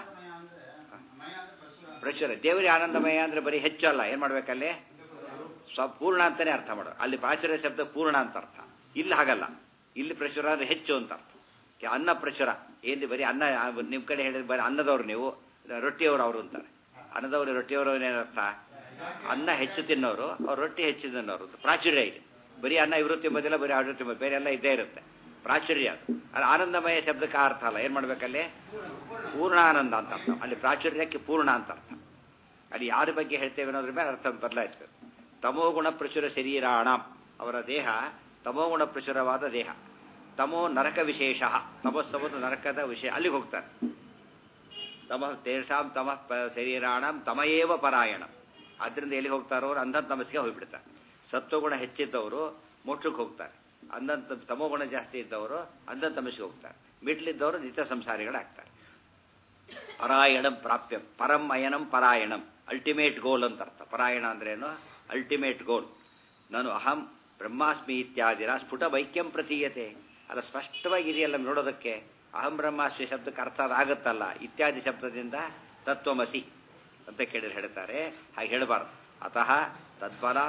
ಪ್ರಚುರ ದೇವರಿಗೆ ಆನಂದಮಯ ಅಂದರೆ ಬರೀ ಹೆಚ್ಚು ಅಲ್ಲ ಏನು ಮಾಡ್ಬೇಕಲ್ಲಿ ಸ್ವ ಪೂರ್ಣ ಅಂತಾನೆ ಅರ್ಥ ಮಾಡೋದು ಅಲ್ಲಿ ಪ್ರಾಚುರ್ಯ ಶಬ್ದ ಪೂರ್ಣ ಅಂತ ಅರ್ಥ ಇಲ್ಲಿ ಹಾಗಲ್ಲ ಇಲ್ಲಿ ಪ್ರಚುರ ಅಂದ್ರೆ ಹೆಚ್ಚು ಅಂತ ಅರ್ಥ ಈ ಅನ್ನ ಪ್ರಚುರ ಏನು ಬರೀ ಅನ್ನ ನಿಮ್ಮ ಕಡೆ ಹೇಳಿದ್ರೆ ಬರೀ ಅನ್ನದವ್ರು ನೀವು ರೊಟ್ಟಿಯವರು ಅವರು ಅಂತಾರೆ ಅನ್ನದವರು ರೊಟ್ಟಿಯವರು ಏನರ್ಥ ಅನ್ನ ಹೆಚ್ಚು ತಿನ್ನೋರು ಅವ್ರು ರೊಟ್ಟಿ ಹೆಚ್ಚು ತಿನ್ನೋರು ಅಂತ ಪ್ರಾಚುರ್ಯ ಇದೆ ಬರೀ ಅನ್ನ ಇವರು ತಿಂಬೋದಿಲ್ಲ ಬರೀ ಅವರು ತಿಂಬೋದು ಬೇರೆ ಎಲ್ಲ ಇದ್ದೇ ಇರುತ್ತೆ ಪ್ರಾಚುರ್ಯ ಅದು ಅದು ಆನಂದಮಯ ಶಬ್ದಕ್ಕೆ ಆ ಅರ್ಥ ಅಲ್ಲ ಏನು ಮಾಡ್ಬೇಕಲ್ಲಿ ಪೂರ್ಣಾನಂದ ಅಂತ ಅರ್ಥ ಅಲ್ಲಿ ಪ್ರಾಚುರ್ಯಕ್ಕೆ ಪೂರ್ಣ ಅಂತ ಅರ್ಥ ಅಲ್ಲಿ ಯಾರ ಬಗ್ಗೆ ಹೇಳ್ತೇವೆ ಅನ್ನೋದ್ರ ಮೇಲೆ ಅರ್ಥ ಬದಲಾಯಿಸಬೇಕು ತಮೋಗುಣ ಪ್ರಚುರ ಶರೀರಾಣ ಅವರ ದೇಹ ತಮೋಗುಣ ಪ್ರಚುರವಾದ ದೇಹ ತಮೋ ನರಕ ವಿಶೇಷ ತಮಸ್ಸವನ್ನು ನರಕದ ವಿಷಯ ಅಲ್ಲಿಗೆ ಹೋಗ್ತಾರೆ ತಮ ತೇಷಾಂ ತಮ ಶರೀರಾಣಂ ತಮಯೇವ ಪರಾಯಣ ಆದ್ದರಿಂದ ಎಲ್ಲಿಗೆ ಹೋಗ್ತಾರೋ ಅವ್ರು ಅಂಧನ್ ತಮಸ್ಸಿಗೆ ಹೋಗ್ಬಿಡ್ತಾರೆ ಸತ್ವಗುಣ ಹೆಚ್ಚಿದ್ದವರು ಮೋಕ್ಷಕ್ಕೆ ಹೋಗ್ತಾರೆ ಅಂಧನ್ ತಮೋಗುಣ ಜಾಸ್ತಿ ಇದ್ದವರು ಅಂಧನ್ ತಮಸ್ಸಿಗೆ ಹೋಗ್ತಾರೆ ಮಿಡ್ಲಿದ್ದವರು ನಿತ್ಯ ಸಂಸಾರಿಗಳಾಗ್ತಾರೆ ಪರಾಯಣಂ ಪ್ರಾಪ್ಯ ಪರಂ ಅಯನಂ ಪರಾಯಣಂ ಅಲ್ಟಿಮೇಟ್ ಗೋಲ್ ಅಂತ ಅರ್ಥ ಪರಾಯಣ ಅಂದ್ರೇನು ಅಲ್ಟಿಮೇಟ್ ಗೋಲ್ ನಾನು ಅಹಂ ಬ್ರಹ್ಮಾಸ್ಮಿ ಇತ್ಯಾದಿನ ಸ್ಫುಟ ವೈಕ್ಯಂ ಪ್ರತೀಯತೆ ಅಲ್ಲ ಸ್ಪಷ್ಟವಾಗಿ ಇದೆಯಲ್ಲ ನೋಡೋದಕ್ಕೆ ಅಹಂ ಬ್ರಹ್ಮಾಸ್ಮಿ ಶಬ್ದಕ್ಕೆ ಅರ್ಥ ಆಗುತ್ತಲ್ಲ ಇತ್ಯಾದಿ ಶಬ್ದದಿಂದ ತತ್ವಮಸಿ ಅಂತ ಕೇಳಿದ್ರೆ ಹೇಳ್ತಾರೆ ಹಾಗೆ ಹೇಳಬಾರ್ದು ಅತಃ ತದ್ಬಲಾತ್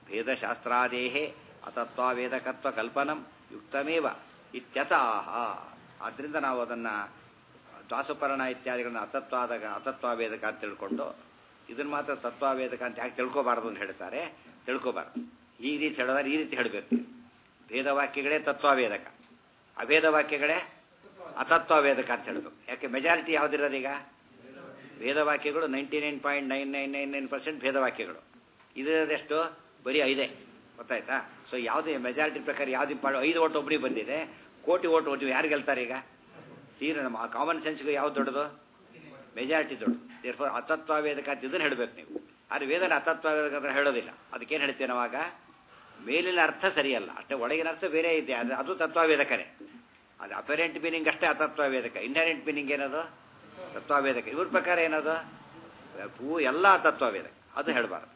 ಭೇದಶಾಸ್ತ್ರಾದೇಹೇ ಅತತ್ವಾವೇದಕತ್ವ ಕಲ್ಪನಂ ಯುಕ್ತಮೇವ ಇತ್ಯತಾಹ ಆದ್ದರಿಂದ ನಾವು ಅದನ್ನು ದ್ವಾಸುಪರ್ಣ ಇತ್ಯಾದಿಗಳನ್ನ ಅತತ್ವಾದ ಅತತ್ವಾವೇದಕ ಅಂತ ತಿಳ್ಕೊಂಡು ಇದನ್ನು ಮಾತ್ರ ತತ್ವಾವೇದಕ ಅಂತ ಯಾಕೆ ತಿಳ್ಕೊಬಾರ್ದು ಅಂತ ಹೇಳ್ತಾರೆ ತಿಳ್ಕೊಬಾರ್ದು ಈ ರೀತಿ ಹೇಳಿದ್ರೆ ಈ ರೀತಿ ಹೇಳಬೇಕು ಭೇದವಾಕ್ಯಗಳೇ ತತ್ವಾವೇದಕ ಅಭೇದ ವಾಕ್ಯಗಳೇ ಅತತ್ವಾವೇದಕ ಅಂತ ಹೇಳಬೇಕು ಯಾಕೆ ಮೆಜಾರಿಟಿ ಯಾವುದಿರೋದೀಗ ವೇದವಾಕ್ಯಗಳು ninety nine point nine nine nine nine percent ಭೇದವಾಕ್ಯಗಳು ಇದರದೆಷ್ಟು ಬರೀ ಐದೇ ಗೊತ್ತಾಯ್ತಾ ಸೊ ಯಾವುದೇ ಮೆಜಾರಿಟಿ ಪ್ರಕಾರ ಯಾವ್ದು ಇಂಪಾರ್ಟ್ ಐದು ಓಟ್ ಒಬ್ಬರಿಗೆ ಬಂದಿದೆ ಕೋಟಿ ಓಟ್ ಓಟ್ ಯಾರು ಗೆಲ್ತಾರೆ ಈಗ ತೀರ ನಮ್ಮ ಕಾಮನ್ ಸೆನ್ಸ್ಗೆ ಯಾವ್ದು ದೊಡ್ಡದು ಮೆಜಾರಿಟಿ ದೊಡ್ಡದು ದೇರ್ಫೋರ್ ಅತತ್ವಾವೇದಕ ಅಂತ ಇದನ್ನು ಹೇಳಬೇಕು ನೀವು ಆದರೆ ವೇದನ ಅತತ್ವಾವೇದಕ ಅಂತ ಹೇಳೋದಿಲ್ಲ ಅದಕ್ಕೇನು ಹೇಳ್ತೇವೆ ನಾವಾಗ ಮೇಲಿನ ಅರ್ಥ ಸರಿಯಲ್ಲ ಅಷ್ಟೇ ಒಳಗಿನ ಅರ್ಥ ಬೇರೆ ಇದೆ ಅದು ಅದು ತತ್ವಾವೇದಕನೇ ಅದು ಅಪರೆಂಟ್ ಮೀನಿಂಗ್ ಅಷ್ಟೇ ಅತತ್ವಾವೇದಕ ಇಂಡೈರೆಂಟ್ ಮೀನಿಂಗ್ ಏನದು ತತ್ವಾವೇದಕ ಇವ್ರ ಪ್ರಕಾರ ಏನದು ಪೂ ಎಲ್ಲ ತತ್ವಾವೇದಕ ಅದು ಹೇಳಬಾರ್ದು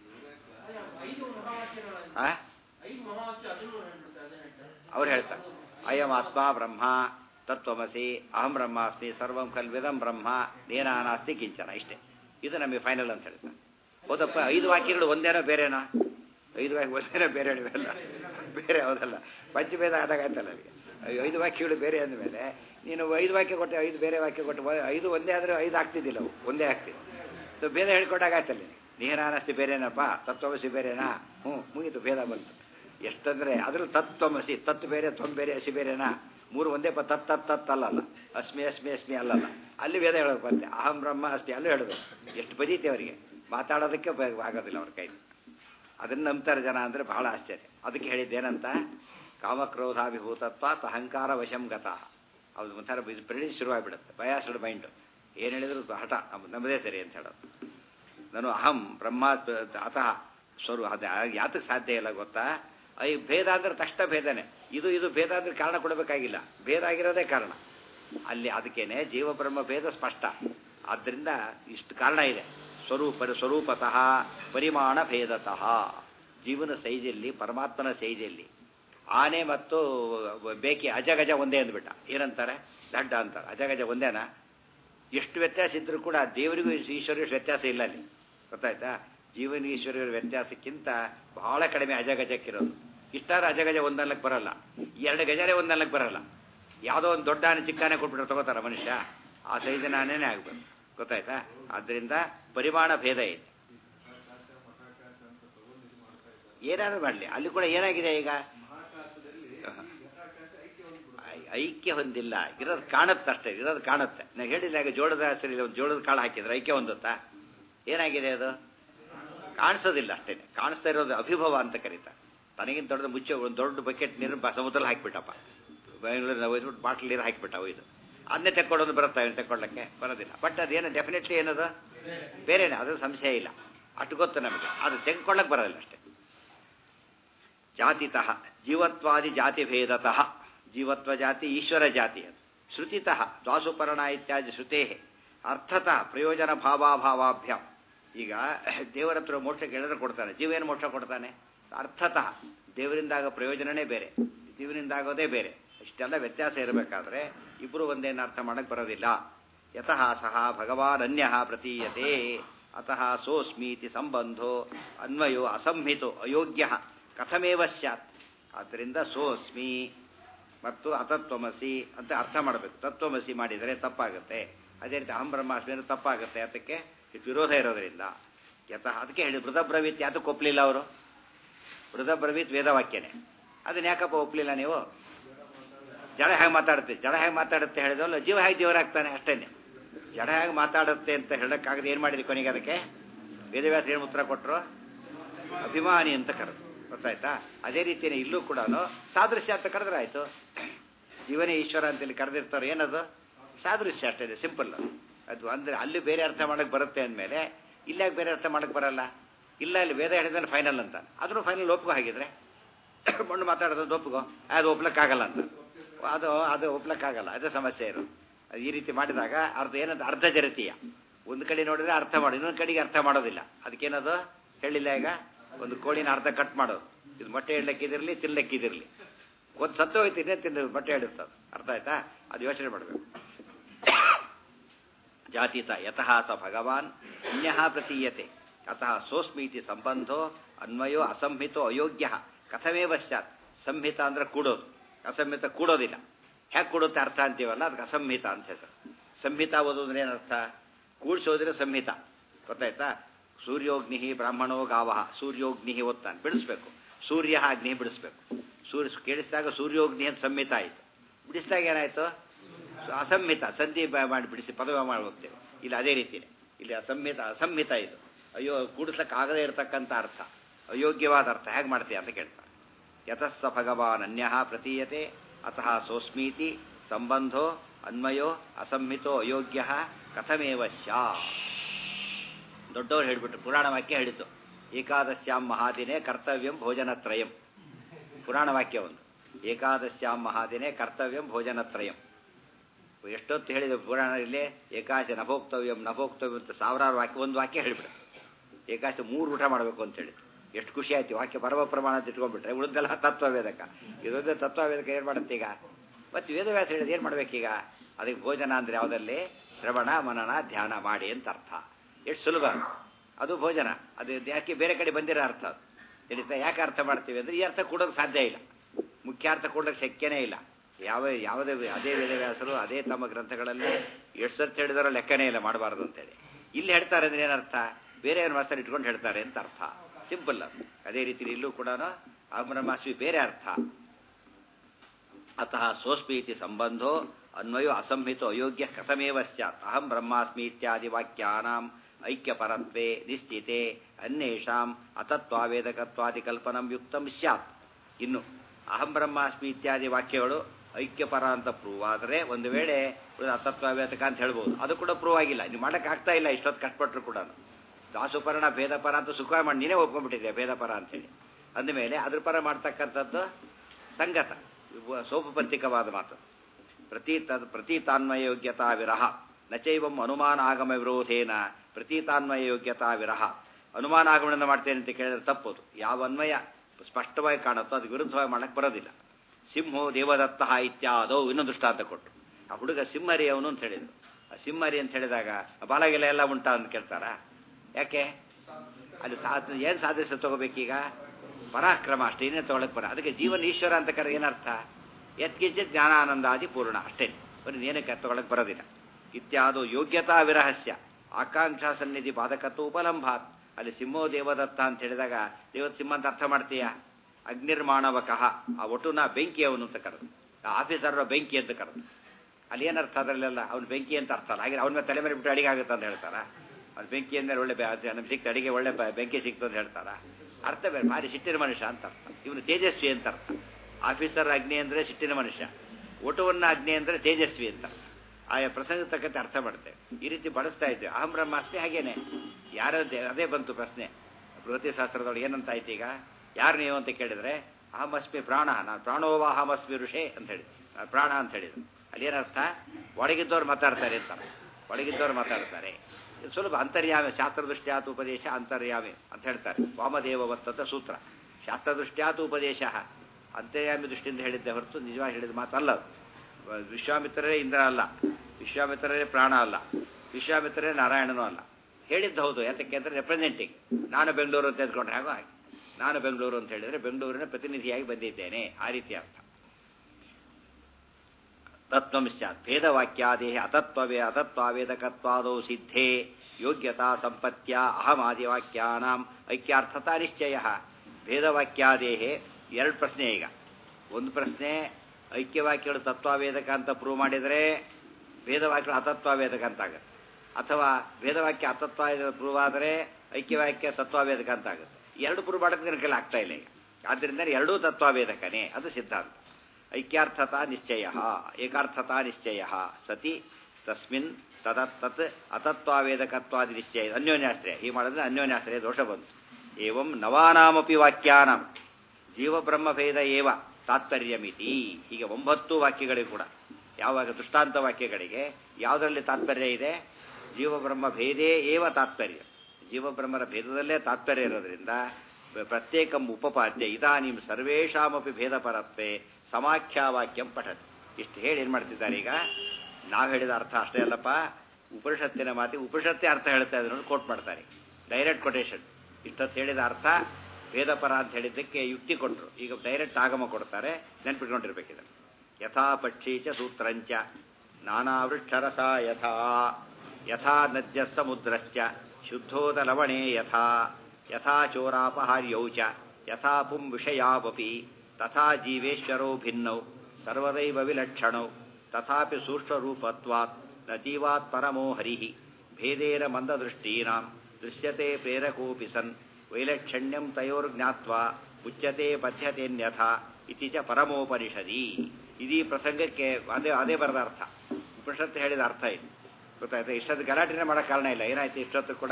ಐದು ಮಹಾವಾಕ್ಯಗಳು ಆ ಐದು ಮಹಾವಾಕ್ಯ ಅದನ್ನು ಹೇಳ್ಬಿಡ್ತಾರೆ ಅದನ್ನ ಹೇಳ್ತಾರೆ ಅವ್ರು ಹೇಳ್ತಾರೆ ಅಯಂ ಆತ್ಮ ಬ್ರಹ್ಮ ತತ್ವಮಸಿ ಅಹಂ ಬ್ರಹ್ಮಾಸ್ಮಿ ಸರ್ವಂ ಕಲ್ವಿದಂ ಬ್ರಹ್ಮ ನೇನಾನಾಸ್ತಿ ಕಿಂಚನ ಇಷ್ಟೇ ಇದು ನಮಗೆ ಫೈನಲ್ ಅಂತ ಹೇಳ್ತಾರೆ ಹೌದಪ್ಪ ಐದು ವಾಕ್ಯಗಳು ಒಂದೇನೋ ಬೇರೆನೋ ಐದು ವಾಕ್ಯ ಒಂದೇನೋ ಬೇರೆ ಇವೆಲ್ಲ ಬೇರೆ ಹೌದಲ್ಲ ಪಂಚಭೇದ ಆದಾಗ ಆಯ್ತಲ್ಲ ಅಲ್ಲಿಗೆ ಐ- ಐದು ವಾಕ್ಯಗಳು ಬೇರೆ ಅಂದಮೇಲೆ ನೀನು ಐದು ವಾಕ್ಯ ಕೊಟ್ಟೆ ಐದು ಬೇರೆ ವಾಕ್ಯ ಕೊಟ್ಟು ಒ- ಐದು ಒಂದೇ ಆದರೆ ಐದು ಆಗ್ತಿದ್ದಿಲ್ಲ ಅವು ಒಂದೇ ಆಗ್ತಿದೆ ಸೊ ಭೇದ ಹೇಳ್ಕೊಟ್ಟಾಗ ಆಯ್ತಲ್ಲ ನೇನಾನಸ್ತಿ ಬೇರೆನಪ್ಪ ತತ್ವಮಸಿ ಬೇರೆನಾ ಹ್ಞೂ ಮುಗೀತು ಭೇದ ಬಂತು ಎಷ್ಟಂದ್ರೆ ಅದ್ರಲ್ಲಿ ತತ್ವಮಸಿ ತತ್ ಬೇರೆ ತ್ವಂ ಬೇರೆ ಹಸಿ ಬೇರೆನಾ ಮೂರು ಒಂದೇ ಪ ತತ್ ತತ್ ತತ್ ಅಲ್ಲಲ್ಲ ಅಸ್ಮಿ ಅಸ್ಮಿ ಅಸ್ಮಿ ಅಲ್ಲಲ್ಲ ಅಲ್ಲಿ ವೇದ ಹೇಳೋದು ಬಂತೆ ಅಹಂ ಬ್ರಹ್ಮ ಅಸ್ಮಿ ಅಲ್ಲೂ ಹೇಳಬೇಕು ಎಷ್ಟು ಬದೀತಿ ಅವರಿಗೆ ಮಾತಾಡೋದಕ್ಕೆ ಬ- ಆಗೋದಿಲ್ಲ ಅವ್ರ ಕೈಲಿ ಅದನ್ನ ನಂಬ್ತಾರೆ ಜನ ಅಂದ್ರೆ ಬಹಳ ಆಶ್ಚರ್ಯ ಅದಕ್ಕೆ ಹೇಳಿದ್ದೇನಂತ ಕಾಮಕ್ರೋಧಾಭಿಭೂತತ್ವ ಅಹಂಕಾರ ವಶಂ ಗತ ಅದು ಒಂಥರ ಪ್ರೆಡಿ ಶುರುವಾಗಿಬಿಡುತ್ತೆ ಬಯಾಸ್ಡ್ ಮೈಂಡು ಏನು ಹೇಳಿದ್ರು ಹಠ ನಮ್- ನಮ್ಮದೇ ಸರಿ ಅಂತ ಹೇಳೋದು ನಾನು ಅಹಂ ಬ್ರಹ್ಮ ಅತಃ ಸ್ವರೂ ಅದು ಯಾತಕ್ಕೆ ಸಾಧ್ಯ ಇಲ್ಲ ಗೊತ್ತಾ ಈ ಭೇದ ಅಂದ್ರೆ ತಕ್ಷಣ ಭೇದನೆ ಇದು ಇದು ಭೇದ ಅಂದ್ರೆ ಕಾರಣ ಕೊಡಬೇಕಾಗಿಲ್ಲ ಭೇದ ಆಗಿರೋದೇ ಕಾರಣ ಅಲ್ಲಿ ಅದಕ್ಕೇನೆ ಜೀವ ಬ್ರಹ್ಮ ಭೇದ ಸ್ಪಷ್ಟ ಆದ್ದರಿಂದ ಇಷ್ಟು ಕಾರಣ ಇದೆ ಸ್ವರೂಪ ಸ್ವರೂಪತಃ ಪರಿಮಾಣ ಭೇದತಃ ಜೀವನ ಸೈಜಲ್ಲಿ ಪರಮಾತ್ಮನ ಸೈಜಲ್ಲಿ ಆನೆ ಮತ್ತು ಬೇಕಿ ಅಜಗಜ ಒಂದೇ ಅಂದ್ಬಿಟ್ಟ ಏನಂತಾರೆ ದಡ್ಡ ಅಂತಾರೆ ಅಜಗಜ ಒಂದೇನಾ ಎಷ್ಟು ವ್ಯತ್ಯಾಸ ಇದ್ರೂ ಕೂಡ ದೇವರಿಗೂ ಈಶ್ವರಿಗೂ ವ್ಯತ್ಯಾಸ ಇಲ್ಲ ಅಲ್ಲಿ ಗೊತ್ತಾಯ್ತಾ ಜೀವನ ಈಶ್ವರಿಯ ವ್ಯತ್ಯಾಸಕ್ಕಿಂತ ಬಹಳ ಕಡಿಮೆ ಅಜಗಜಕ್ಕಿರೋದು ಇಷ್ಟಾರ ಅಜಗಜ ಒಂದಲ್ಲಕ್ಕೆ ಬರಲ್ಲ ಎರಡು ಗಜನೇ ಒಂದಲ್ಲಕ್ಕೆ ಬರಲ್ಲ ಯಾವುದೋ ಒಂದು ದೊಡ್ಡ ಆನೆ ಚಿಕ್ಕ ಆನೆ ಕೊಟ್ಬಿಟ್ರೆ ತಗೋತಾರ ಮನುಷ್ಯ ಆ ಸೈಜಿನ ಆನೆನೇ ಆಗ್ಬೇಕು ಗೊತ್ತಾಯ್ತಾ ಆದ್ದರಿಂದ ಪರಿಮಾಣ ಭೇದ ಐತೆ ಏನಾದ್ರು ಮಾಡಲಿ ಅಲ್ಲಿ ಕೂಡ ಏನಾಗಿದೆ ಈಗ ಐ- ಐಕ್ಯ ಹೊಂದಿಲ್ಲ ಇರೋದು ಕಾಣುತ್ತೆ ಅಷ್ಟೇ ಇರೋದು ಕಾಣುತ್ತೆ ನಾವು ಹೇಳಿಲ್ಲ ಈಗ ಜೋಳದ ಹೆಸರು ಒಂದು ಜೋಳದ ಕಾಳು ಹಾಕಿದ್ರೆ ಐಕ್ಯ ಹೊಂದುತ್ತಾ ಏನಾಗಿದೆ ಅದು ಕಾಣಿಸೋದಿಲ್ಲ ಅಷ್ಟೇ ಕಾಣಿಸ್ತಾ ಇರೋದು ಅಭಿಭವ ಅಂತ ಕರೀತಾರೆ ತನಗಿಂತ ದೊಡ್ಡದು ಮುಚ್ಚೆ ಒಂದು ದೊಡ್ಡ ಬಕೆಟ್ ನೀರು ಬ- ಸಮುದ್ರದಲ್ಲಿ ಹಾಕಿಬಿಟ್ಟಪ್ಪ ಬೆಂಗಳೂರಿನ ಒಯ್ದ್ಬಿಟ್ಟು ಬಾಟ್ಲ್ ನೀರು ಹಾಕಿಬಿಟ್ಟ ಒಯ್ದು ಅದನ್ನೇ ತೆಕ್ಕೊಳ್ಳೋದು ಬರುತ್ತಾ ಇವ್ನು ತೆಕ್ಕೊಳ್ಳಕ್ಕೆ ಬರೋದಿಲ್ಲ ಬಟ್ ಅದೇನು ಡೆಫಿನೆಟ್ಲಿ ಏನದು ಬೇರೆನೇ ಅದು ಸಂಶಯ ಇಲ್ಲ ಅಷ್ಟು ಗೊತ್ತು ನಮಗೆ ಅದು ತೆಗೆದುಕೊಳ್ಳಕ್ಕೆ ಬರೋದಿಲ್ಲ ಅಷ್ಟೇ ಜಾತಿತಃ ಜೀವತ್ವಾದಿ ಜಾತಿ ಭೇದತಃ ಜೀವತ್ವ ಜಾತಿ ಈಶ್ವರ ಜಾತಿ ಅದು ಶ್ರುತಿತಃ ದ್ವಾಸುಪರ್ಣ ಇತ್ಯಾದಿ ಶ್ರುತೇ ಅರ್ಥತಃ ಪ್ರಯೋಜನ ಭಾವಾಭಾವಾಭ್ಯಾಂ ಈಗ ದೇವರ ಹತ್ರ ಮೋಕ್ಷ ಕೇಳಿದ್ರೆ ಕೊಡ್ತಾನೆ ಜೀವ ಏನು ಮೋಕ್ಷ ಕೊಡ್ತಾನೆ ಅರ್ಥತಃ ದೇವರಿಂದಾಗ ಪ್ರಯೋಜನನೇ ಬೇರೆ ಜೀವನಿಂದಾಗೋದೇ ಬೇರೆ ಇಷ್ಟೆಲ್ಲ ವ್ಯತ್ಯಾಸ ಇರಬೇಕಾದ್ರೆ ಇಬ್ಬರು ಒಂದೇನು ಅರ್ಥ ಮಾಡಕ್ಕೆ ಬರೋದಿಲ್ಲ ಯತಃ ಸಹ ಭಗವಾನ್ ಅನ್ಯ ಪ್ರತೀಯತೆ ಅತಃ ಸೋಸ್ಮೀತಿ ಸಂಬಂಧೋ ಅನ್ವಯೋ ಅಸಂಹಿತೋ ಅಯೋಗ್ಯ ಕಥಮೇವ ಸ್ಯಾತ್ ಆದ್ದರಿಂದ ಸೋಸ್ಮಿ ಮತ್ತು ಅತತ್ವಮಸಿ ಅಂತ ಅರ್ಥ ಮಾಡಬೇಕು ತತ್ವಮಸಿ ಮಾಡಿದರೆ ತಪ್ಪಾಗುತ್ತೆ ಅದೇ ರೀತಿ ಅಹಂ ಬ್ರಹ್ಮಾಸ್ಮಿ ಅಂದ್ರೆ ತಪ್ಪಾಗುತ್ತೆ ಅದಕ್ಕೆ ಇದು ವಿರೋಧ ಇರೋದ್ರಿಂದ ಯತಃ ಅದಕ್ಕೆ ಹೇಳಿ ಮೃತಬ್ರವೀತ್ ಯಾತಕ್ಕೆ ಒಪ್ಪಲಿಲ್ಲ ಅವರು ಮೃತಬ್ರವೀತ್ ವೇದವಾಕ್ಯನೇ ಅದನ್ನ ಯಾಕಪ್ಪ ಒಪ್ಪಲಿಲ್ಲ ನೀವು ಜಡ ಹೇಗೆ ಮಾತಾಡುತ್ತೆ ಜಡ ಹೇಗೆ ಮಾತಾಡುತ್ತೆ ಹೇಳಿದವಲ್ಲ ಜೀವ ಹೇಗೆ ದೇವರಾಗ್ತಾನೆ ಅಷ್ಟೇನೆ ಜಡ ಹೇಗೆ ಮಾತಾಡುತ್ತೆ ಅಂತ ಹೇಳಕ್ಕಾಗದೆ ಏನು ಮಾಡಿದ್ರಿ ಕೊನೆಗೆ ಅದಕ್ಕೆ ವೇದವ್ಯಾಸ ಏನು ಉತ್ತರ ಕೊಟ್ಟರು ಅಭಿಮಾನಿ ಅಂತ ಕರೆದು ಗೊತ್ತಾಯ್ತಾ ಅದೇ ರೀತಿಯೇ ಇಲ್ಲೂ ಕೂಡ ಸಾದೃಶ್ಯ ಅಂತ ಕರೆದ್ರೆ ಆಯ್ತು ಜೀವನೇ ಈಶ್ವರ ಅಂತೇಳಿ ಕರೆದಿರ್ತಾರೆ ಏನದು ಸಾದೃಶ್ಯ ಅಷ್ಟೇ ಸಿಂಪಲ್ ಅದು ಅಂದ್ರೆ ಅಲ್ಲಿ ಬೇರೆ ಅರ್ಥ ಮಾಡಕ್ ಬರುತ್ತೆ ಅಂದಮೇಲೆ ಇಲ್ಲಾಗ ಬೇರೆ ಅರ್ಥ ಮಾಡಕ್ ಬರಲ್ಲ ಇಲ್ಲ ಇಲ್ಲಿ ವೇದ ಹೇಳಿದ್ರೆ ಫೈನಲ್ ಅಂತ ಆದ್ರೂ ಫೈನಲ್ ಒಪ್ಕೋ ಹಾಗಿದ್ರೆ ಮಣ್ಣು ಮಾತಾಡೋದು ಒಪ್ಕೋ ಅದು ಒಪ್ಲಕ್ಕಾಗಲ್ಲ ಅಂತ ಅದು ಅದು ಒಪ್ಲಕ್ಕಾಗಲ್ಲ ಅದೇ ಸಮಸ್ಯೆ ಇರೋದು ಅದು ಈ ರೀತಿ ಮಾಡಿದಾಗ ಅರ್ಧ ಏನದು ಅರ್ಧ ಜರತೀಯ ಒಂದು ಕಡೆ ನೋಡಿದ್ರೆ ಅರ್ಥ ಮಾಡಿ ಇನ್ನೊಂದು ಕಡೆಗೆ ಅರ್ಥ ಮಾಡೋದಿಲ್ಲ ಅದಕ್ಕೇನದು ಹೇಳಿಲ್ಲ ಈಗ ಒಂದು ಕೋಳಿನ ಅರ್ಧ ಕಟ್ ಮಾಡೋದು ಇದು ಮೊಟ್ಟೆ ಇಡ್ಲಕ್ಕಿದಿರಲಿ ತಿನ್ಲಕ್ಕಿದಿರಲಿ ಒಂದು ಸತ್ತು ಹೋಯ್ತು ಇನ್ನೇ ತಿಂದು ಮೊಟ್ಟೆ ಇಡುತ್ತದು ಅರ್ಥ ಆಯ್ತಾ ಅದು ಯೋಚನೆ ಮಾಡಬೇಕು ಜಾತೀತ ಯತಃ ಸ ಭಗವಾನ್ ಅನ್ಯ ಪ್ರತೀಯತೆ ಅತಃ ಸೋಸ್ಮೀತಿ ಸಂಬಂಧೋ ಅನ್ವಯೋ ಅಸಂಹಿತೋ ಅಯೋಗ್ಯ ಕಥಮೇವ ಸ್ಯಾತ್ ಸಂಹಿತ ಅಂದ್ರೆ ಕೂಡೋದು ಅಸಂಹಿತ ಕೂಡೋದಿಲ್ಲ ಹೇಗೆ ಕೂಡುತ್ತೆ ಅರ್ಥ ಅಂತೀವಲ್ಲ ಅದಕ್ಕೆ ಅಸಂಹಿತ ಅಂತ ಹೆಸರು ಸಂಹಿತ ಓದೋದ್ರೆ ಏನರ್ಥ ಕೂಡಿಸೋದ್ರೆ ಸಂಹಿತ ಗೊತ್ತಾಯ್ತಾ ಸೂರ್ಯೋಗ್ನಿ ಬ್ರಾಹ್ಮಣೋ ಗಾವ ಸೂರ್ಯೋಗ್ನಿ ಓದ್ತಾನೆ ಬಿಡಿಸ್ಬೇಕು ಸೂರ್ಯ ಅಗ್ನಿ ಬಿಡಿಸ್ಬೇಕು ಸೂರ್ಯ ಕೇಳಿಸಿದಾಗ ಸೂರ್ಯೋಗ್ನಿ ಅಂತ ಸಂಹಿತ ಆಯಿತು ಬಿಡಿಸಿದಾಗ ಏನಾಯಿತು ಅಸಂಹಿತ ಸಂಧಿ ಬ- ಮಾಡಿ ಬಿಡಿಸಿ ಪದವ ಮಾಡಿ ಹೋಗ್ತೇವೆ ಇಲ್ಲಿ ಅದೇ ರೀತಿನೇ ಇಲ್ಲಿ ಅಸಂಹಿತ ಅಸಂಹಿತ ಇದು ಅಯ್ಯೋ ಕೂಡಿಸ್ಲಕ್ಕೆ ಆಗದೇ ಇರತಕ್ಕಂಥ ಅರ್ಥ ಅಯೋಗ್ಯವಾದ ಅರ್ಥ ಹೇಗೆ ಮಾಡ್ತೀಯ ಅಂತ ಕೇಳ್ತಾರೆ ಯತಸ್ಸ ಭಗವಾನ್ ಅನ್ಯ ಪ್ರತೀಯತೆ ಅತಃ ಸೋಸ್ಮೀತಿ ಸಂಬಂಧೋ ಅನ್ವಯೋ ಅಸಂಹಿತೋ ಅಯೋಗ್ಯ ಕಥಮೇವ ಸ್ಯಾ ದೊಡ್ಡವರು ಹೇಳಿಬಿಟ್ರು ಪುರಾಣ ವಾಕ್ಯ ಹೇಳಿತು ಏಕಾದಶ್ಯಾಂ ಮಹಾದಿನೇ ಕರ್ತವ್ಯಂ ಭೋಜನತ್ರಯಂ ಪುರಾಣ ವಾಕ್ಯ ಒಂದು ಏಕಾದಶ್ಯಾಂ ಮಹಾದಿನೇ ಕರ್ತವ್ಯಂ ಭೋಜನತ್ರಯಂ ಎಷ್ಟೊತ್ತು ಹೇಳಿದ ಪುರಾಣದಲ್ಲಿ ಏಕಾಶ ನಭೋಕ್ತವ್ಯಂ ನಭೋಕ್ತವ್ಯಂ ಅಂತ ಸಾವಿರಾರು ವಾಕ್ಯ ಒಂದು ವಾಕ್ಯ ಹೇಳಿಬಿಡು ಏಕಾಶ ಮೂರು ಊಟ ಮಾಡಬೇಕು ಅಂತ ಹೇಳಿ ಎಷ್ಟು ಖುಷಿ ಆಯ್ತು ವಾಕ್ಯ ಪರಮ ಪ್ರಮಾಣ ಅಂತ ಇಟ್ಕೊಂಡ್ಬಿಟ್ರೆ ಉಳಿದೆಲ್ಲ ತತ್ವವೇದಕ ಇದೊಂದೇ ತತ್ವವೇದಕ ಏನು ಮಾಡುತ್ತೆ ಈಗ ಮತ್ತು ವೇದವ್ಯಾಸ ಹೇಳಿದ ಏನು ಮಾಡ್ಬೇಕೀಗ ಅದಕ್ಕೆ ಭೋಜನ ಅಂದ್ರೆ ಯಾವುದಲ್ಲಿ ಶ್ರವಣ ಮನನ ಧ್ಯಾನ ಮಾಡಿ ಅಂತ ಅರ್ಥ ಎಷ್ಟು ಸುಲಭ ಅದು ಭೋಜನ ಅದು ಯಾಕೆ ಬೇರೆ ಕಡೆ ಬಂದಿರೋ ಅರ್ಥ ಅದು ತಿಳಿತಾ ಯಾಕೆ ಅರ್ಥ ಮಾಡ್ತೀವಿ ಅಂದ್ರೆ ಈ ಅರ್ಥ ಕೊಡೋಕೆ ಸಾಧ್ಯ ಇಲ್ಲ ಮುಖ್ಯ ಅರ್ಥ ಕೊಡೋಕೆ ಶಕ್ಯನೇ ಇಲ್ಲ ಯಾವ ಯಾವುದೇ ಅದೇ ವೇದವ್ಯಾಸರು ಅದೇ ತಮ್ಮ ಗ್ರಂಥಗಳಲ್ಲಿ ಎಷ್ಟು ಸರ್ತಿ ಹೇಳಿದಾರೋ ಲೆಕ್ಕನೇ ಇಲ್ಲ ಮಾಡಬಾರ್ದು ಅಂತೇಳಿ ಇಲ್ಲಿ ಹೇಳ್ತಾರೆ ಅಂದ್ರೆ ಏನರ್ಥ ಬೇರೆ ಏನು ಮಾಸ್ತರ್ ಇಟ್ಕೊಂಡು ಹೇಳ್ತಾರೆ ಅಂತ ಅರ್ಥ ಸಿಂಪಲ್ ಅದು ಅದೇ ರೀತಿ ಇಲ್ಲೂ ಕೂಡ ಅಮರಮಾಸ್ವಿ ಬೇರೆ ಅರ್ಥ ಅತಃ ಸೋಸ್ಮಿ ಇತಿ ಸಂಬಂಧೋ ಅನ್ವಯೋ ಅಸಂಹಿತೋ ಅಯೋಗ್ಯ ಕಥಮೇವ ಸ್ಯಾತ್ ಅಹಂ ಬ್ರಹ್ಮಾಸ್ಮಿ ಇತ್ಯಾದಿ ವಾಕ್ಯಾನಾಂ ಐಕ್ಯಪರತ್ವೇ ನಿಶ್ಚಿತೆ ಅನ್ಯೇಷಾಂ ಅತತ್ವಾವೇದಕತ್ವಾದಿ ಕಲ್ಪನಂ ಯುಕ್ತಂ ಸ್ಯಾತ್ ಇನ್ನು ಅಹಂ ಬ್ರಹ್ಮಾಸ್ಮಿ ಇತ್ಯಾದಿ ವಾಕ್ಯಗಳು ಐಕ್ಯಪರ ಅಂತ ಪ್ರೂವ್ ಆದರೆ ಒಂದು ವೇಳೆ ಅತತ್ವಾವೇದಕ ಅಂತ ಹೇಳ್ಬೋದು ಅದು ಕೂಡ ಪ್ರೂವ್ ಆಗಿಲ್ಲ ನೀವು ಮಾಡಕ್ಕೆ ಆಗ್ತಾ ಇಲ್ಲ ಇಷ್ಟೊತ್ತು ಕಷ್ಟಪಟ್ಟರು ಕೂಡ ದಾಸುಪರ್ಣ ಭೇದಪರ ಅಂತ ಸುಖ ಮಾಡಿ ನೀನೇ ಒಪ್ಕೊಂಡ್ಬಿಟ್ಟಿದ್ದೆ ಭೇದಪರ ಅಂತೇಳಿ ಅಂದಮೇಲೆ ಅದ್ರ ಪರ ಮಾಡ್ತಕ್ಕಂಥದ್ದು ಸಂಗತ ಇವು ಸೋಪಪಂಥಿಕವಾದ ಮಾತು ಪ್ರತೀತ ಪ್ರತೀತಾನ್ವಯ ಯೋಗ್ಯತಾ ವಿರಹ ನಚೈವಂ ಅನುಮಾನ ಆಗಮ ವಿರೋಧೇನ ಪ್ರತೀತಾನ್ವಯ ಯೋಗ್ಯತಾ ವಿರಹ ಅನುಮಾನ ಆಗಮನದಿಂದ ಮಾಡ್ತೇನೆ ಅಂತ ಕೇಳಿದ್ರೆ ತಪ್ಪೋದು ಯಾವ ಅನ್ವಯ ಸ್ಪಷ್ಟವಾಗಿ ಕಾಣುತ್ತೋ ಅದಕ್ಕೆ ವಿರುದ್ಧವಾಗಿ ಮಾಡಕ್ಕೆ ಬರೋದಿಲ್ಲ ಸಿಂಹೋ ದೇವದತ್ತ ಇತ್ಯಾದೋ ಇನ್ನೊಂದು ದೃಷ್ಟಾಂತ ಕೊಟ್ಟು ಆ ಹುಡುಗ ಸಿಂಹರಿ ಅವನು ಅಂತ ಹೇಳಿದ್ರು ಆ ಸಿಂಹರಿ ಅಂತ ಹೇಳಿದಾಗ ಬಾಲಗೆಲ್ಲ ಎಲ್ಲ ಉಂಟಾ ಅಂತ ಕೇಳ್ತಾರಾ ಯಾಕೆ ಅಲ್ಲಿ ಸಾಧ ಏನು ಸಾಧಿಸ ತಗೋಬೇಕೀಗ ಪರಾಕ್ರಮ ಅಷ್ಟೇ ಏನೇ ತಗೊಳಕ್ ಬರ ಅದಕ್ಕೆ ಜೀವನ ಈಶ್ವರ ಅಂತ ಕರೆ ಏನರ್ಥ ಯತ್ಕಿಂಚ ಜ್ಞಾನಾನಂದಾದಿ ಪೂರ್ಣ ಅಷ್ಟೇ ಬರೀ ಏನಕ್ಕೆ ತಗೊಳಕ್ ಬರೋದಿಲ್ಲ ಇತ್ಯಾದು ಯೋಗ್ಯತಾ ವಿರಹಸ್ಯ ಆಕಾಂಕ್ಷಾ ಸನ್ನಿಧಿ ಬಾಧಕತ್ವ ಉಪಲಂಭಾತ್ ಅಲ್ಲಿ ಸಿಂಹೋ ದೇವದತ್ತ ಅಂತ ಹೇಳಿದಾಗ ದೇವದ ಸಿಂಹ ಅಂತ ಅರ್ಥ ಮಾಡ್ತೀಯಾ ಅಗ್ನಿರ್ಮಾಣವಕಃ ಆ ಒಟುನ ಬೆಂಕಿ ಅವನು ಅಂತ ಕರೆದು ಆ ಆಫೀಸರ್ ಬೆಂಕಿ ಅಂತ ಕರೆದು ಅಲ್ಲಿ ಏನರ್ಥ ಅದರಲ್ಲೆಲ್ಲ ಅವ್ನು ಬೆಂಕಿ ಅಂತ ಅರ್ಥ ಅಲ್ಲ ಹಾಗೆ ಅವನ ಮೇಲೆ ತಲೆ ಮೇಲೆ ಬಿಟ್ಟು ಅಡಿಗೆ ಆಗುತ್ತೆ ಅಂತ ಹೇಳ್ತಾರ ಅವ್ನು ಬೆಂಕಿ ಅಂದ್ಮೇಲೆ ಒಳ್ಳೆ ಬೆ- ನಮ್ಗೆ ಸಿಕ್ತ ಅಡಿಗೆ ಒಳ್ಳೆ ಬೆ- ಬೆಂಕಿ ಸಿಕ್ತು ಅಂತ ಹೇಳ್ತಾರ ಅರ್ಥ ಬೇರೆ ಭಾರಿ ಸಿಟ್ಟಿನ ಮನುಷ್ಯ ಅಂತ ಅರ್ಥ ಇವನು ತೇಜಸ್ವಿ ಅಂತ ಅರ್ಥ ಆಫೀಸರ್ ಅಗ್ನಿ ಅಂದರೆ ಸಿಟ್ಟಿನ ಮನುಷ್ಯ ಓಟವನ್ನ ಅಗ್ನಿ ಅಂದರೆ ತೇಜಸ್ವಿ ಅಂತ ಆಯಾ ಪ್ರಸಂಗ ತಕ್ಕಂತೆ ಅರ್ಥ ಮಾಡ್ತೇವೆ ಈ ರೀತಿ ಬಳಸ್ತಾ ಇದ್ದೇವೆ ಅಹಂ ಬ್ರಹ್ಮಾಸ್ಮಿ ಹಾಗೇನೆ ಯಾರ ಅದೇ ಬಂತು ಪ್ರಶ್ನೆ ಶಾಸ್ತ್ರದೊಳಗೆ ಏನಂತ ಆಯ್ತು ಈಗ ಯಾರು ನೀವು ಅಂತ ಕೇಳಿದ್ರೆ ಅಹಮಸ್ಮಿ ಪ್ರಾಣ ನಾನು ಪ್ರಾಣೋವ ಅಹಮಸ್ಮಿ ಋಷೇ ಅಂತ ಹೇಳಿ ನಾನು ಪ್ರಾಣ ಅಂತ ಹೇಳಿದ್ರು ಅಲ್ಲಿ ಏನರ್ಥ ಒಳಗಿದ್ದವ್ರು ಮಾತಾಡ್ತಾರೆ ಅಂತ ಒಳಗಿದ್ದವ್ರು ಮಾತಾಡ್ತಾರೆ ಇದು ಸುಲಭ ಅಂತರ್ಯಾಮಿ ಶಾಸ್ತ್ರದೃಷ್ಟ್ಯಾತ ಉಪದೇಶ ಅಂತರ್ಯಾಮಿ ಅಂತ ಹೇಳ್ತಾರೆ ವಾಮದೇವವತ್ತಂತ ಸೂತ್ರ ಶಾಸ್ತ್ರದೃಷ್ಟ್ಯಾತ ಉಪದೇಶ ಅಂತರ್ಯಾಮಿ ದೃಷ್ಟಿಯಿಂದ ಹೇಳಿದ್ದೆ ಹೊರತು ನಿಜವಾಗಿ ಹೇಳಿದ ಮಾತಲ್ಲ ಅದು. ವಿಶ್ವಾಮಿತ್ರರೇ ಇಂದ್ರ ಅಲ್ಲ ವಿಶ್ವಾಮಿತ್ರರೇ ಪ್ರಾಣ ಅಲ್ಲ ವಿಶ್ವಾಮಿತ್ರರೇ ನಾರಾಯಣನೂ ಅಲ್ಲ ಹೇಳಿದ್ದು ಹೌದು ಯಾತಕ್ಕೆ ಅಂದರೆ ರೆಪ್ರೆಸೆಂಟಿಂಗ್ ನಾನು ಬೆಂಗಳೂರು ಅಂತ ಎದ್ಕೊಂಡ್ರೆ ಹಾಗೋ ಹಾಗೆ ನಾನು ಬೆಂಗಳೂರು ಅಂತ ಹೇಳಿದರೆ ಬೆಂಗಳೂರಿನ ಪ್ರತಿನಿಧಿಯಾಗಿ ಬಂದಿದ್ದೇನೆ ಆ ರೀತಿ ಅರ್ಥ ತತ್ವಂ ಸ್ಯಾತ್ ಭೇದವಾಕ್ಯಾದೇಹ ಅತತ್ವವೇ ಅತತ್ವಾವೇದಕತ್ವಾದೌ ಸಿದ್ಧೇ ಯೋಗ್ಯತಾ ಸಂಪತ್ಯ ಅಹಮಾದಿವಾಕ್ಯಾನಾಂ ಐಕ್ಯಾರ್ಥತಾ ನಿಶ್ಚಯ ಭೇದವಾಕ್ಯಾದೇಹೆ ಎರಡು ಪ್ರಶ್ನೆ ಈಗ ಒಂದು ಪ್ರಶ್ನೆ ಐಕ್ಯವಾಕ್ಯಗಳು ತತ್ವಾವೇದಕ ಅಂತ ಪ್ರೂವ್ ಮಾಡಿದರೆ ಭೇದವಾಕ್ಯಗಳು ಅತತ್ವಾವೇದಕ ಅಂತ ಆಗುತ್ತೆ ಅಥವಾ ಭೇದವಾಕ್ಯ ಅತತ್ವ ಪ್ರೂವ್ ಆದರೆ ಐಕ್ಯವಾಕ್ಯ ತತ್ವಾವೇದಕ ಅಂತ ಆಗುತ್ತೆ ಎರಡು ಪ್ರೂವ್ ಮಾಡೋದಕ್ಕೆ ನನ್ನ ಕೈಲಿ ಆಗ್ತಾ ಇಲ್ಲ ಈಗ ಆದ್ದರಿಂದ ಎರಡೂ ತತ್ವಾವೇದಕನೇ ಅದು ಸಿದ್ಧಾಂತ ಐಕ್ಯಾರ್ಥತಾ ನಿಶ್ಚಯ ಏಕಾರ್ಥತಾ ನಿಶ್ಚಯ ಸತಿ ತಸ್ಮಿನ್ ತದ ತತ್ ಅತತ್ವಾವೇದಕತ್ವಾದಿ ನಿಶ್ಚಯ ಅನ್ಯೋನ್ಯಾಶ್ರಯ ಹೀಗೆ ಮಾಡಿದ್ರೆ ಅನ್ಯೋನ್ಯಾಶ್ರಯ ದೋಷ ಬಂತು ಏವಂ ನವಾನಾಮಪಿ ವಾಕ್ಯಾನಾಂ ಜೀವಬ್ರಹ್ಮಭೇದ ಏವ ತಾತ್ಪರ್ಯಮಿತಿ ಹೀಗೆ ಒಂಬತ್ತು ವಾಕ್ಯಗಳಿಗೂ ಕೂಡ ಯಾವಾಗ ದೃಷ್ಟಾಂತ ವಾಕ್ಯಗಳಿಗೆ ಯಾವುದರಲ್ಲಿ ತಾತ್ಪರ್ಯ ಇದೆ ಜೀವಬ್ರಹ್ಮ ಭೇದೇ ಏವ ತಾತ್ಪರ್ಯ ಜೀವಬ್ರಹ್ಮರ ಭೇದದಲ್ಲೇ ತಾತ್ಪರ್ಯ ಇರೋದ್ರಿಂದ ಪ್ರತ್ಯೇಕ ಉಪಪಾದ್ಯ ಇದಾನಿಂ ಸರ್ವೇಷಾಮಪಿ ಭೇದಪರತ್ವೇ ಸಮಾಖ್ಯಾವಾಕ್ಯಂ ಪಠತ್ ಇಷ್ಟು ಹೇಳಿ ಏನು ಮಾಡ್ತಿದ್ದಾರೆ ಈಗ ನಾವು ಹೇಳಿದ ಅರ್ಥ ಅಷ್ಟೇ ಅಲ್ಲಪ್ಪ ಉಪನಿಷತ್ತಿನ ಮಾತಿ ಉಪನಿಷತ್ತೇ ಅರ್ಥ ಹೇಳ್ತಾ ಇದ್ರು ಕೋಟ್ ಮಾಡ್ತಾರೆ ಡೈರೆಕ್ಟ್ ಕೊಟೇಶನ್ ಇಷ್ಟೊತ್ತು ಹೇಳಿದ ಅರ್ಥ ಭೇದಪರ ಅಂತ ಹೇಳಿದ್ದಕ್ಕೆ ಯುಕ್ತಿ ಕೊಟ್ಟರು ಈಗ ಡೈರೆಕ್ಟ್ ಆಗಮ ಕೊಡ್ತಾರೆ ನೆನ್ಪಿಟ್ಕೊಂಡಿರ್ಬೇಕಿದೆ ಯಥಾ ಪಕ್ಷಿ ಚ ಸೂತ್ರಂಚ ನಾನಾ ವೃಕ್ಷರಸ ಯಥಾ ಯಥಾ ನದ್ಯ ಸಮುದ್ರಶ್ಚ ಶುದ್ಧೋದ ಲವಣೆ ಯಥಾ ಯಥಾ ಚೋರಾಪಹಾರ್ಯೌ ಚ ಯಥಾ ಪುಂ ವಿಷಯಾವಪಿ ತಥಾ ಜೀವೇಶ್ವರೋ ಭಿನ್ನೌ ಸರ್ವದೈವ ವಿಲಕ್ಷಣೌ ತಥಾಪಿ ಸೂಕ್ಷ್ಮರೂಪತ್ವಾತ್ ನ ಜೀವಾತ್ ಪರಮೋ ಹರಿಃ ಭೇದೇನ ಮಂದದೃಷ್ಟೀನಾಂ ದೃಶ್ಯತೆ ಪ್ರೇರಕೋಪಿ ಸನ್ ವೈಲಕ್ಷಣ್ಯಂ ತಯೋರ್ಜ್ಞಾತ್ವಾ ಉಚ್ಯತೆ ಪಥ್ಯತೆನ್ಯಥ ಇತಿ ಚ ಪರಮೋಪನಿಷದಿ ಇದೀ ಪ್ರಸಂಗಕ್ಕೆ ಅದೇ ಅದೇ ಬರದ ಅರ್ಥ ಉಪನಿಷತ್ತು ಹೇಳಿದ ಅರ್ಥ ಇದು ಗೊತ್ತಾಯ್ತು ಇಷ್ಟೊತ್ತು ಗಲಾಟೆನೇ ಮಾಡೋ ಕಾರಣ ಇಲ್ಲ ಏನಾಯ್ತು ಇಷ್ಟೊತ್ತು ಕೂಡ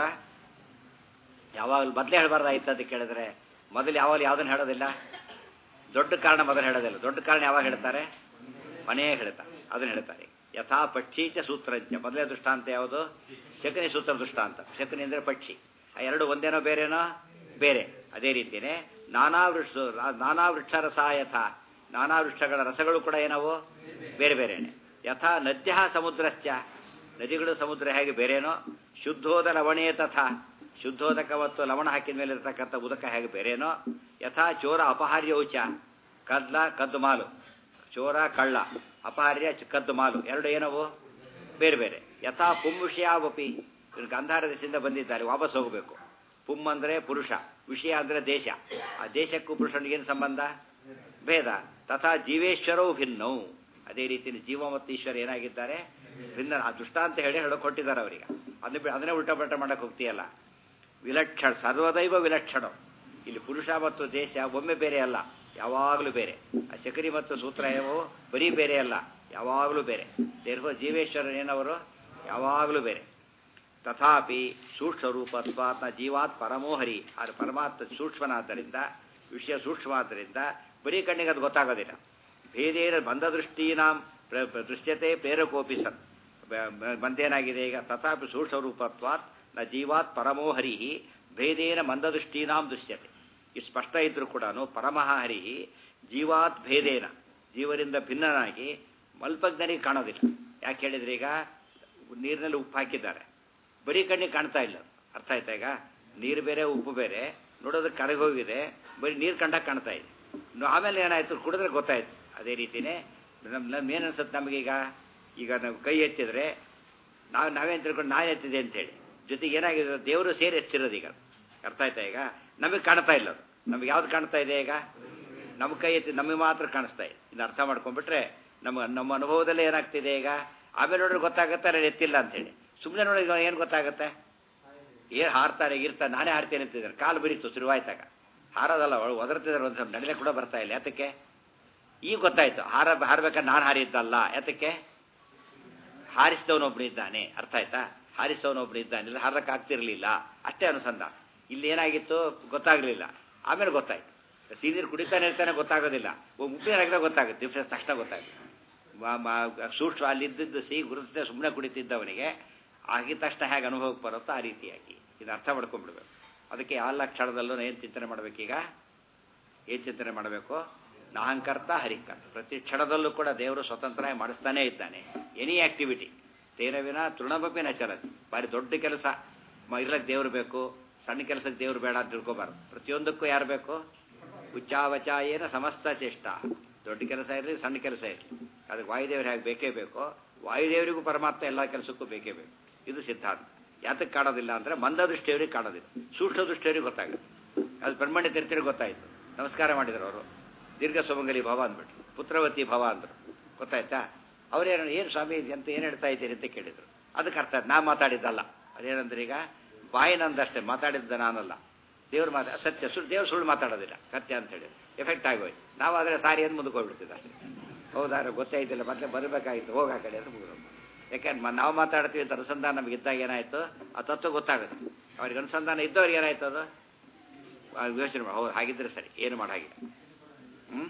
ಯಾವಾಗಲೂ ಮೊದಲೇ ಹೇಳಬಾರ್ದಾಯ್ತು ಅಂತ ಕೇಳಿದ್ರೆ ಮೊದಲು ಯಾವಾಗ ಯಾವುದನ್ನು ಹೇಳೋದಿಲ್ಲ ದೊಡ್ಡ ಕಾರಣ ಮೊದಲು ಹೇಳೋದಿಲ್ಲ ದೊಡ್ಡ ಕಾರಣ ಯಾವಾಗ ಹೇಳ್ತಾರೆ ಮನೆಯೇ ಹೇಳ್ತಾರೆ ಅದನ್ನು ಹೇಳ್ತಾರೆ ಯಥಾ ಪಕ್ಷೀಚ ಸೂತ್ರಂಚ ಮೊದಲೇ ದೃಷ್ಟಾಂತ ಯಾವುದು ಶಕನಿ ಸೂತ್ರ ದೃಷ್ಟಾಂತ ಶಕನಿ ಅಂದರೆ ಪಕ್ಷಿ ಆ ಎರಡು ಒಂದೇನೋ ಬೇರೆನೋ ಬೇರೆ ಅದೇ ರೀತಿಯೇ ನಾನಾ ವೃಕ್ಷ ನಾನಾ ವೃಕ್ಷರಸ ಯಥಾ ನಾನಾ ವೃಕ್ಷಗಳ ರಸಗಳು ಕೂಡ ಏನವು ಬೇರೆ ಬೇರೆನೆ ಯಥಾ ನದ್ಯ ಸಮುದ್ರಶ್ಚ ನದಿಗಳು ಸಮುದ್ರ ಹೇಗೆ ಬೇರೆನೋ ಶುದ್ಧೋದ ಲವಣೇ ತಥಾ ಶುದ್ಧೋದಕ ಮತ್ತು ಲವಣ ಹಾಕಿದ ಮೇಲೆ ಇರತಕ್ಕಂಥ ಉದಕ ಹೇಗೆ ಬೇರೆನೋ ಯಥಾ ಚೋರ ಅಪಹಾರ್ಯೌಚ ಕದ್ಲ ಕದ್ದು ಮಾಲು ಚೋರ ಕಳ್ಳ ಅಪಹಾರ್ಯ ಚ- ಕದ್ದು ಮಾಲು ಎರಡು ಏನವು ಬೇರೆ ಬೇರೆ ಯಥಾ ಪುಂ ವಿಷಯಾವಪಿ ಇವ್ರು ಗಾಂಧಾರ ದೇಶದಿಂದ ಬಂದಿದ್ದಾರೆ ವಾಪಸ್ ಹೋಗಬೇಕು ಪುಂ ಅಂದರೆ ಪುರುಷ ವಿಷಯ ಅಂದರೆ ದೇಶ ಆ ದೇಶಕ್ಕೂ ಪುರುಷನಿಗೆ ಏನು ಸಂಬಂಧ ಭೇದ ತಥಾ ಜೀವೇಶ್ವರವು ಭಿನ್ನವು ಅದೇ ರೀತಿ ಜೀವ ಮತ್ತು ಈಶ್ವರ ಏನಾಗಿದ್ದಾರೆ ಭಿನ್ನ ಆ ದೃಷ್ಟಾಂತ ಹೇಳಿ ಹೇಳೋಕೆ ಕೊಟ್ಟಿದ್ದಾರೆ ಅವರಿಗೆ ಅದನ್ನ ಬಿ- ಅದನ್ನೇ ಉಲ್ಟಾ ಪಲ್ಟಾ ಮಾಡಕ್ಕೆ ಹೋಗ್ತೀಯಲ್ಲ ವಿಲಕ್ಷಣ ಸರ್ವದೈವ ವಿಲಕ್ಷಣ ಇಲ್ಲಿ ಪುರುಷ ಮತ್ತು ದೇಶ ಒಮ್ಮೆ ಬೇರೆ ಅಲ್ಲ ಯಾವಾಗಲೂ ಬೇರೆ ಆ ಶಕರಿ ಮತ್ತು ಸೂತ್ರ ಏನೋ ಬರೀ ಬೇರೆ ಅಲ್ಲ ಯಾವಾಗಲೂ ಬೇರೆ ದೇರ್ಘ ಜೀವೇಶ್ವರ ಏನವರು ಯಾವಾಗಲೂ ಬೇರೆ ತಥಾಪಿ ಸೂಕ್ಷ್ಮ ರೂಪತ್ವಾತ್ ನ ಜೀವಾತ್ ಪರಮೋಹರಿ ಆದರೆ ಪರಮಾತ್ಮ ಸೂಕ್ಷ್ಮನಾದ್ದರಿಂದ ವಿಷಯ ಸೂಕ್ಷ್ಮವಾದ್ದರಿಂದ ಬರೀ ಕಣ್ಣಿಗೆ ಅದು ಗೊತ್ತಾಗೋದಿಲ್ಲ ಭೇದೇನ ಬಂಧದೃಷ್ಟೀನಾಂ ಪ್ರ- ಪ್ರ- ದೃಶ್ಯತೆ ಪ್ರೇರಕೋಪಿ ಸನ್ ಬ- ಬ- ಬಂದೇನಾಗಿದೆ ಈಗ ತಥಾಪಿ ಸೂಕ್ಷ್ಮ ರೂಪತ್ವಾತ್ ನ ಜೀವಾತ್ ಪರಮೋಹರಿ ಭೇದೇನ ಮಂದದೃಷ್ಟೀನಾಂ ದೃಶ್ಯತೆ ಇದು ಸ್ಪಷ್ಟ ಇದ್ರೂ ಕೂಡ ಪರಮಃ ಹರಿ ಜೀವಾತ್ ಭೇದೇನ ಜೀವರಿಂದ ಭಿನ್ನನಾಗಿ ಮಲ್ಪಜ್ಞನಿಗೆ ಕಾಣೋದಿಲ್ಲ ಯಾಕೆ ಹೇಳಿದ್ರೆ ಈಗ ನೀರಿನಲ್ಲಿ ಉಪ್ಪು ಹಾಕಿದ್ದಾರೆ ಬರೀ ಕಣ್ಣಿಗೆ ಕಾಣ್ತಾ ಇಲ್ಲ ಅರ್ಥ ಆಯ್ತಾ ಈಗ ನೀರು ಬೇರೆ ಉಪ್ಪು ಬೇರೆ ನೋಡೋದಕ್ಕೆ ಕರಗಿ ಹೋಗಿದೆ ಬರೀ ನೀರು ಕಂಡಾಗ ಕಾಣ್ತಾ ಇದೆ ಇನ್ನು ಆಮೇಲೆ ಏನಾಯ್ತು ಕುಡಿದ್ರೆ ಗೊತ್ತಾಯ್ತು ಅದೇ ರೀತಿನೇ ನಮ್ಮ ನಮ್ಮ ಏನು ಅನ್ಸುತ್ತೆ ನಮಗೀಗ ಈಗ ನಾವು ಕೈ ಎತ್ತಿದ್ರೆ ನಾವು ನಾವೇನು ತಿಳ್ಕೊಂಡು ನಾನು ಎತ್ತಿದೆ ಅಂತೇಳಿ ಜೊತೆಗೆ ಏನಾಗಿದೆ ದೇವರು ಸೇರಿ ಎತ್ತಿರೋದು ಈಗ ಅರ್ಥ ಆಯ್ತಾ ಈಗ ನಮಗೆ ಕಾಣ್ತಾ ಇಲ್ಲ ಅದು ನಮಗೆ ಯಾವ್ದು ಕಾಣ್ತಾ ಇದೆ ಈಗ ನಮ್ಮ ಕೈ ಎತ್ತಿ ನಮಗೆ ಮಾತ್ರ ಕಾಣಿಸ್ತಾ ಇದೆ ಇನ್ನು ಅರ್ಥ ಮಾಡ್ಕೊಂಡ್ಬಿಟ್ರೆ ನಮ್ಮ ನಮ್ಮ ಅನುಭವದಲ್ಲೇ ಏನಾಗ್ತಿದೆ ಈಗ ಆಮೇಲೆ ನೋಡಿದ್ರೆ ಗೊತ್ತಾಗುತ್ತೆ ನಾನು ಎತ್ತಿಲ್ಲ ಅಂತೇಳಿ ಸುಮ್ಮನೆ ನೋಡಿದ್ರೆ ಏನು ಗೊತ್ತಾಗುತ್ತೆ ಏನು ಹಾರ್ತಾರೆ ಇರ್ತಾರೆ ನಾನೇ ಹಾರ್ತೇನೆ ಅಂತಿದ್ದಾರೆ ಕಾಲು ಬರೀತು ಶುರುವಾಯ್ತಾಗ ಹಾರೋದಲ್ಲ ಒಳ ಒದರ್ತಿದ್ದಾರೆ ಒಂದು ಸ್ವಲ್ಪ ನಡಿಲೆ ಕೂಡ ಬರ್ತಾ ಇಲ್ಲ ಯಾತಕ್ಕೆ ಈಗ ಗೊತ್ತಾಯ್ತು ಹಾರ ಹಾರ್ಬೇಕಾದ್ರೆ ನಾನು ಹಾರಿದ್ದಲ್ಲ ಯಾತಕ್ಕೆ ಹಾರಿಸಿದವನೊಬ್ಬನು ಇದ್ದಾನೆ ಅರ್ಥ ಆಯ್ತಾ ಹಾರಿಸಿದವನೊಬ್ಬನು ಇದ್ದಾನೆ ಇಲ್ಲ ಹಾರಕ್ಕೆ ಆಗ್ತಿರ್ಲಿಲ್ಲ ಅಷ್ಟೇ ಅನುಸಂಧಾನ ಇಲ್ಲಿ ಏನಾಗಿತ್ತು ಗೊತ್ತಾಗ್ಲಿಲ್ಲ ಆಮೇಲೆ ಗೊತ್ತಾಯ್ತು ಸೀನಿಯರ್ ಕುಡಿತಾನೆ ಇರ್ತಾನೆ ಗೊತ್ತಾಗೋದಿಲ್ಲ ಉಪ್ಪಿನ ಗೊತ್ತಾಗುತ್ತೆ ಡಿಫ್ರೆನ್ಸ್ ತಕ್ಷಣ ಗೊತ್ತಾಗುತ್ತೆ ಮ- ಮ- ಸೂಕ್ಷ್ಮ ಅಲ್ಲಿದ್ದದ್ದು ಸಿಹಿ ಗುರುತಿಸದೆ ಸುಮ್ಮನೆ ಕುಡಿತಿದ್ದವನಿಗೆ ಆಗಿದ ತಕ್ಷಣ ಹೇಗೆ ಅನುಭವಕ್ಕೆ ಬರುತ್ತೋ ಆ ರೀತಿಯಾಗಿ ಇದು ಅರ್ಥ ಮಾಡ್ಕೊಂಡ್ಬಿಡ್ಬೇಕು ಅದಕ್ಕೆ ಎಲ್ಲ ಕ್ಷಣದಲ್ಲೂ ಏನು ಚಿಂತನೆ ಮಾಡಬೇಕೀಗ ಏನು ಚಿಂತನೆ ಮಾಡಬೇಕು ನಾಹಂಕರ್ತ ಹರಿಕರ್ತ ಪ್ರತಿ ಕ್ಷಣದಲ್ಲೂ ಕೂಡ ದೇವರು ಸ್ವತಂತ್ರ ಮಾಡಿಸ್ತಾನೇ ಇದ್ದಾನೆ ಎನಿ ಆಕ್ಟಿವಿಟಿ ತೇನ ವಿನ ತೃಣಮಪಿ ನ ಚಲತಿ ಭಾರಿ ದೊಡ್ಡ ಕೆಲಸ ಮ- ಇರ್ಲಕ್ಕೆ ದೇವ್ರು ಬೇಕು ಸಣ್ಣ ಕೆಲಸಕ್ಕೆ ದೇವ್ರು ಬೇಡ ಅಂತ ತಿಳ್ಕೊಬಾರ್ದು ಪ್ರತಿಯೊಂದಕ್ಕೂ ಯಾರು ಬೇಕು ಉಚ್ಚಾವಚಾಯೇನ ಸಮಸ್ತ ಚೇಷ್ಟ ದೊಡ್ಡ ಕೆಲಸ ಇರಲಿ ಸಣ್ಣ ಕೆಲಸ ಇರಲಿ ಅದಕ್ಕೆ ವಾಯುದೇವರು ಹೇಗೆ ಬೇಕೇ ಬೇಕೋ ವಾಯುದೇವರಿಗೂ ಪರಮಾತ್ಮ ಎಲ್ಲ ಕೆಲಸಕ್ಕೂ ಬೇಕೇ ಬೇಕು ಇದು ಸಿದ್ಧಾಂತ ಯಾತಕ್ಕೆ ಕಾಣೋದಿಲ್ಲ ಅಂದರೆ ಮಂದ ದೃಷ್ಟಿಯವರಿಗೆ ಕಾಣೋದಿಲ್ಲ ಸೂಕ್ಷ್ಮ ದೃಷ್ಟಿಯವರಿಗೆ ಗೊತ್ತಾಗುತ್ತೆ ಅದು ಬ್ರಹ್ಮಣ್ಯ ತೀರ್ಥರಿಗೆ ಗೊತ್ತಾಯಿತು ನಮಸ್ಕಾರ ಮಾಡಿದ್ರು ಅವರು ದೀರ್ಘ ಸುಮಂಗಲಿ ಭವ ಅಂದ್ಬಿಟ್ರು ಪುತ್ರವತಿ ಭವ ಅಂದರು ಗೊತ್ತಾಯ್ತಾ ಅವರೇನು ಏನು ಸ್ವಾಮಿ ಅಂತ ಏನು ಹೇಳ್ತಾ ಇದ್ದೀರಿ ಅಂತ ಕೇಳಿದರು ಅದಕ್ಕೆ ಅರ್ಥ ಆಯ್ತು ನಾ ಮಾತಾಡಿದ್ದಲ್ಲ ಅದೇನಂದ್ರೆ ಈಗ ಬಾಯಿನಂದಷ್ಟೇ ಮಾತಾಡಿದ್ದ ನಾನಲ್ಲ ದೇವ್ರು ಮಾತಾ ಸತ್ಯ ಸುಳ್ಳು ದೇವ್ರು ಸುಳ್ಳು ಮಾತಾಡೋದಿಲ್ಲ ಸತ್ಯ ಅಂತ ಹೇಳಿ ಎಫೆಕ್ಟ್ ಆಗೋಯ್ತು ನಾವಾದರೆ ಸಾರಿ ಅಂತ ಮುಂದಕ್ಕೆ ಹೋಗ್ಬಿಡ್ತಿದ್ದ ಅಷ್ಟೇ ಹೌದಾರ ಗೊತ್ತೇ ಇದ್ದಿಲ್ಲ ಮತ್ತೆ ಬರಬೇಕಾಗಿತ್ತು ಹೋಗ ಆ ಕಡೆ ಅಂತ ಮುಗಿದು ಯಾಕೆಂದ್ರೆ ನಾವು ಮಾತಾಡ್ತೀವಿ ಅಂತ ಅನುಸಂಧಾನ ನಮಗೆ ಇದ್ದಾಗ ಏನಾಯ್ತು ಆ ತತ್ವ ಗೊತ್ತಾಗುತ್ತೆ ಅವ್ರಿಗೆ ಅನುಸಂಧಾನ ಇದ್ದವ್ರಿಗೆ ಏನಾಯ್ತು ಅದು ಆ ಯೋಚನೆ ಮಾಡಿ ಹೌದು ಹಾಗಿದ್ರೆ ಸರಿ ಏನು ಮಾಡಾಗಿಲ್ಲ ಹ್ಞೂ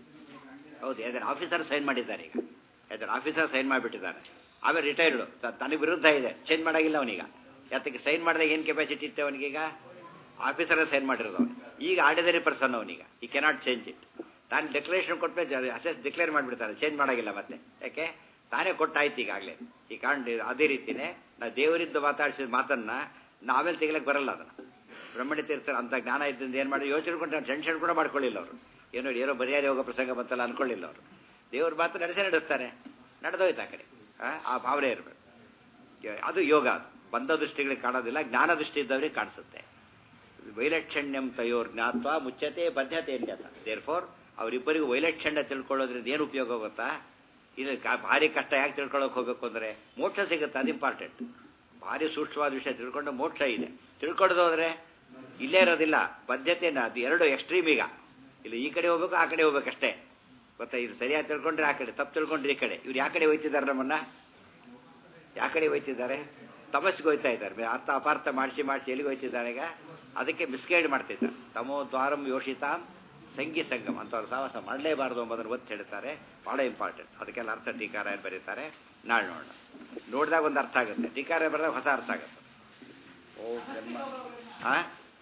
ಹೌದು ಯಾವ್ದಾರು ಆಫೀಸರ್ ಸೈನ್ ಮಾಡಿದ್ದಾರೆ ಈಗ ಯಾವ್ದಾರು ಆಫೀಸರ್ ಸೈನ್ ಮಾಡಿಬಿಟ್ಟಿದ್ದಾರೆ ಆಮೇಲೆ ರಿಟೈರ್ಡು ತನಗೆ ವಿರುದ್ಧ ಇದೆ ಚೇಂಜ್ ಮಾಡಾಗಿಲ್ಲ ಅವನೀಗ ಯಾತಕ್ಕೆ ಸೈನ್ ಮಾಡಿದಾಗ ಏನು ಕೆಪಾಸಿಟಿ ಇತ್ತು ಅವನಿಗೀಗ ಆಫೀಸರೇ ಸೈನ್ ಮಾಡಿರೋದು ಅವನು ಈಗ ಆರ್ಡಿನರಿ ಪರ್ಸನ್ ಅವನೀಗ ಈ ಕೆನಾಟ್ ಚೇಂಜ್ ಇಟ್ ತಾನು ಡೆಕ್ಲರೇಷನ್ ಕೊಟ್ಟರೆ ಅಸೆಸ್ ಡಿಕ್ಲೇರ್ ಮಾಡಿಬಿಡ್ತಾರೆ ಚೇಂಜ್ ಮಾಡಾಗಿಲ್ಲ ಮತ್ತೆ ಯಾಕೆ ತಾನೇ ಕೊಟ್ಟಾಯ್ತು ಈಗಾಗಲೇ ಈ ಕಾರಣ ಅದೇ ರೀತಿನೇ ನಾವು ದೇವರಿದ್ದು ಮಾತಾಡಿಸಿದ ಮಾತನ್ನ ನಾವೇಲೆ ತೆಗಿಲಕ್ಕೆ ಬರಲ್ಲ ಅದನ್ನು ಬ್ರಹ್ಮಣ್ಯ ತೀರ್ಥರು ಅಂತ ಜ್ಞಾನ ಇದ್ದಿಂದ ಏನು ಮಾಡಿ ಯೋಚನೆ ಕೊಂಡು ಟೆನ್ಷನ್ ಕೂಡ ಮಾಡ್ಕೊಳ್ಳಿಲ್ಲ ಅವರು ಏನೋ ಏನೋ ಬರಿಯಾದ ಯೋಗ ಪ್ರಸಂಗ ಬಂತಲ್ಲ ಅನ್ಕೊಳ್ಳಿಲ್ಲ ಅವರು ದೇವ್ರ ಮಾತು ನಡೆಸೇ ನಡೆಸ್ತಾರೆ ನಡೆದೋಯ್ತು ಆ ಕಡೆ ಆ, ಆ ಭಾವನೆ ಇರಬೇಕು ಅದು ಯೋಗ ಅದು ಬಂದ ದೃಷ್ಟಿಗಳಿಗೆ ಕಾಣೋದಿಲ್ಲ ಜ್ಞಾನ ದೃಷ್ಟಿ ಇದ್ದವರಿಗೆ ಕಾಣಿಸುತ್ತೆ ವೈಲಕ್ಷಣ್ಯಂ ತಯೋರ್ ಜ್ಞಾತ್ವ ಮುಚ್ಚತೆ ಬದ್ಧತೆ ಅಂತ ದೇರ್ ಫೋರ್ ಅವರಿಬ್ಬರಿಗೂ ವೈಲಕ್ಷಣ್ಯ ತಿಳ್ಕೊಳ್ಳೋದ್ರಿಂದ ಏನು ಉಪಯೋಗ ಗೊತ್ತಾ ಇದು ಕಾ- ಭಾರಿ ಕಷ್ಟ ಯಾಕೆ ತಿಳ್ಕೊಳ್ಳೋಕೆ ಹೋಗ್ಬೇಕು ಅಂದರೆ ಮೋಕ್ಷ ಸಿಗುತ್ತೆ ಅದು ಇಂಪಾರ್ಟೆಂಟ್ ಭಾರಿ ಸೂಕ್ಷ್ಮವಾದ ವಿಷಯ ತಿಳ್ಕೊಂಡು ಮೋಕ್ಷ ಇದೆ ತಿಳ್ಕೊಳ್ಳೋದು ಹೋದ್ರೆ ಇಲ್ಲೇ ಇರೋದಿಲ್ಲ ಬದ್ಧತೆನ ಅದು ಎರಡು ಎಕ್ಸ್ಟ್ರೀಮ್ ಈಗ ಇಲ್ಲಿ ಈ ಕಡೆ ಹೋಗ್ಬೇಕು ಆ ಕಡೆ ಹೋಗ್ಬೇಕಷ್ಟೇ ಗೊತ್ತಾ ಇದು ಸರಿಯಾಗಿ ತಿಳ್ಕೊಂಡ್ರೆ ಆ ಕಡೆ ತಪ್ಪು ತಿಳ್ಕೊಂಡ್ರೆ ಈ ಕಡೆ ಇವ್ರು ಯಾವ ಕಡೆ ಹೋಯ್ತಿದ್ದಾರೆ ನಮ್ಮನ್ನ ಯಾವ ಕಡೆ ಹೋಯ್ತಿದ್ದಾರೆ ತಮಸ್ಸಿಗೆ ಹೋಯ್ತಾ ಇದ್ದಾರೆ ಅರ್ಥ ಅಪಾರ್ಥ ಮಾಡಿಸಿ ಮಾಡಿಸಿ ಎಲ್ಲಿಗೆ ಹೋಯ್ತಿದ್ದಾರೆ ಈಗ ಅದಕ್ಕೆ ಮಿಸ್ಗೈಡ್ ಮಾಡ್ತಿದ್ದಾರೆ ತಮೋ ದ್ವಾರಂ ಯೋಷಿತಾಂ ಸಂಗಿ ಸಂಗಮ ಅಂಥವ್ರು ಸಾಹಸ ಮಾಡಲೇಬಾರದು ಎಂಬುದನ್ನು ಒತ್ತು ಹೇಳ್ತಾರೆ ಭಾಳ ಇಂಪಾರ್ಟೆಂಟ್ ಅದಕ್ಕೆಲ್ಲ ಅರ್ಥ ಟೀಕಾರ ಏನು ಬರೀತಾರೆ ನಾಳೆ ನೋಡೋಣ ನೋಡಿದಾಗ ಒಂದು ಅರ್ಥ ಆಗುತ್ತೆ ಟೀಕಾರ ಬರೆದಾಗ ಹೊಸ ಅರ್ಥ ಆಗುತ್ತೆ ಓ ಜನ್ಮ ಆ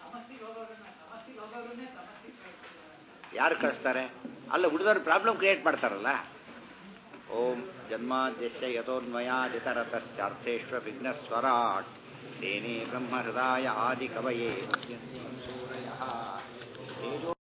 ಯಾರು ಕಳಿಸ್ತಾರೆ ಅಲ್ಲ ಹುಡುಗರು ಪ್ರಾಬ್ಲಮ್ ಕ್ರಿಯೇಟ್ ಮಾಡ್ತಾರಲ್ಲ ಓಂ ಜನ್ಮಾದ್ಯಸ್ಯ ಯಥೋನ್ಮಯಾದಿತರತಶ್ಚಾರ್ಥೇಶ್ವ ವಿಘ್ನಸ್ವರಾಟ್ ತೇನೇ ಬ್ರಹ್ಮ ಹೃದಯ ಆದಿ ಕವಯೇ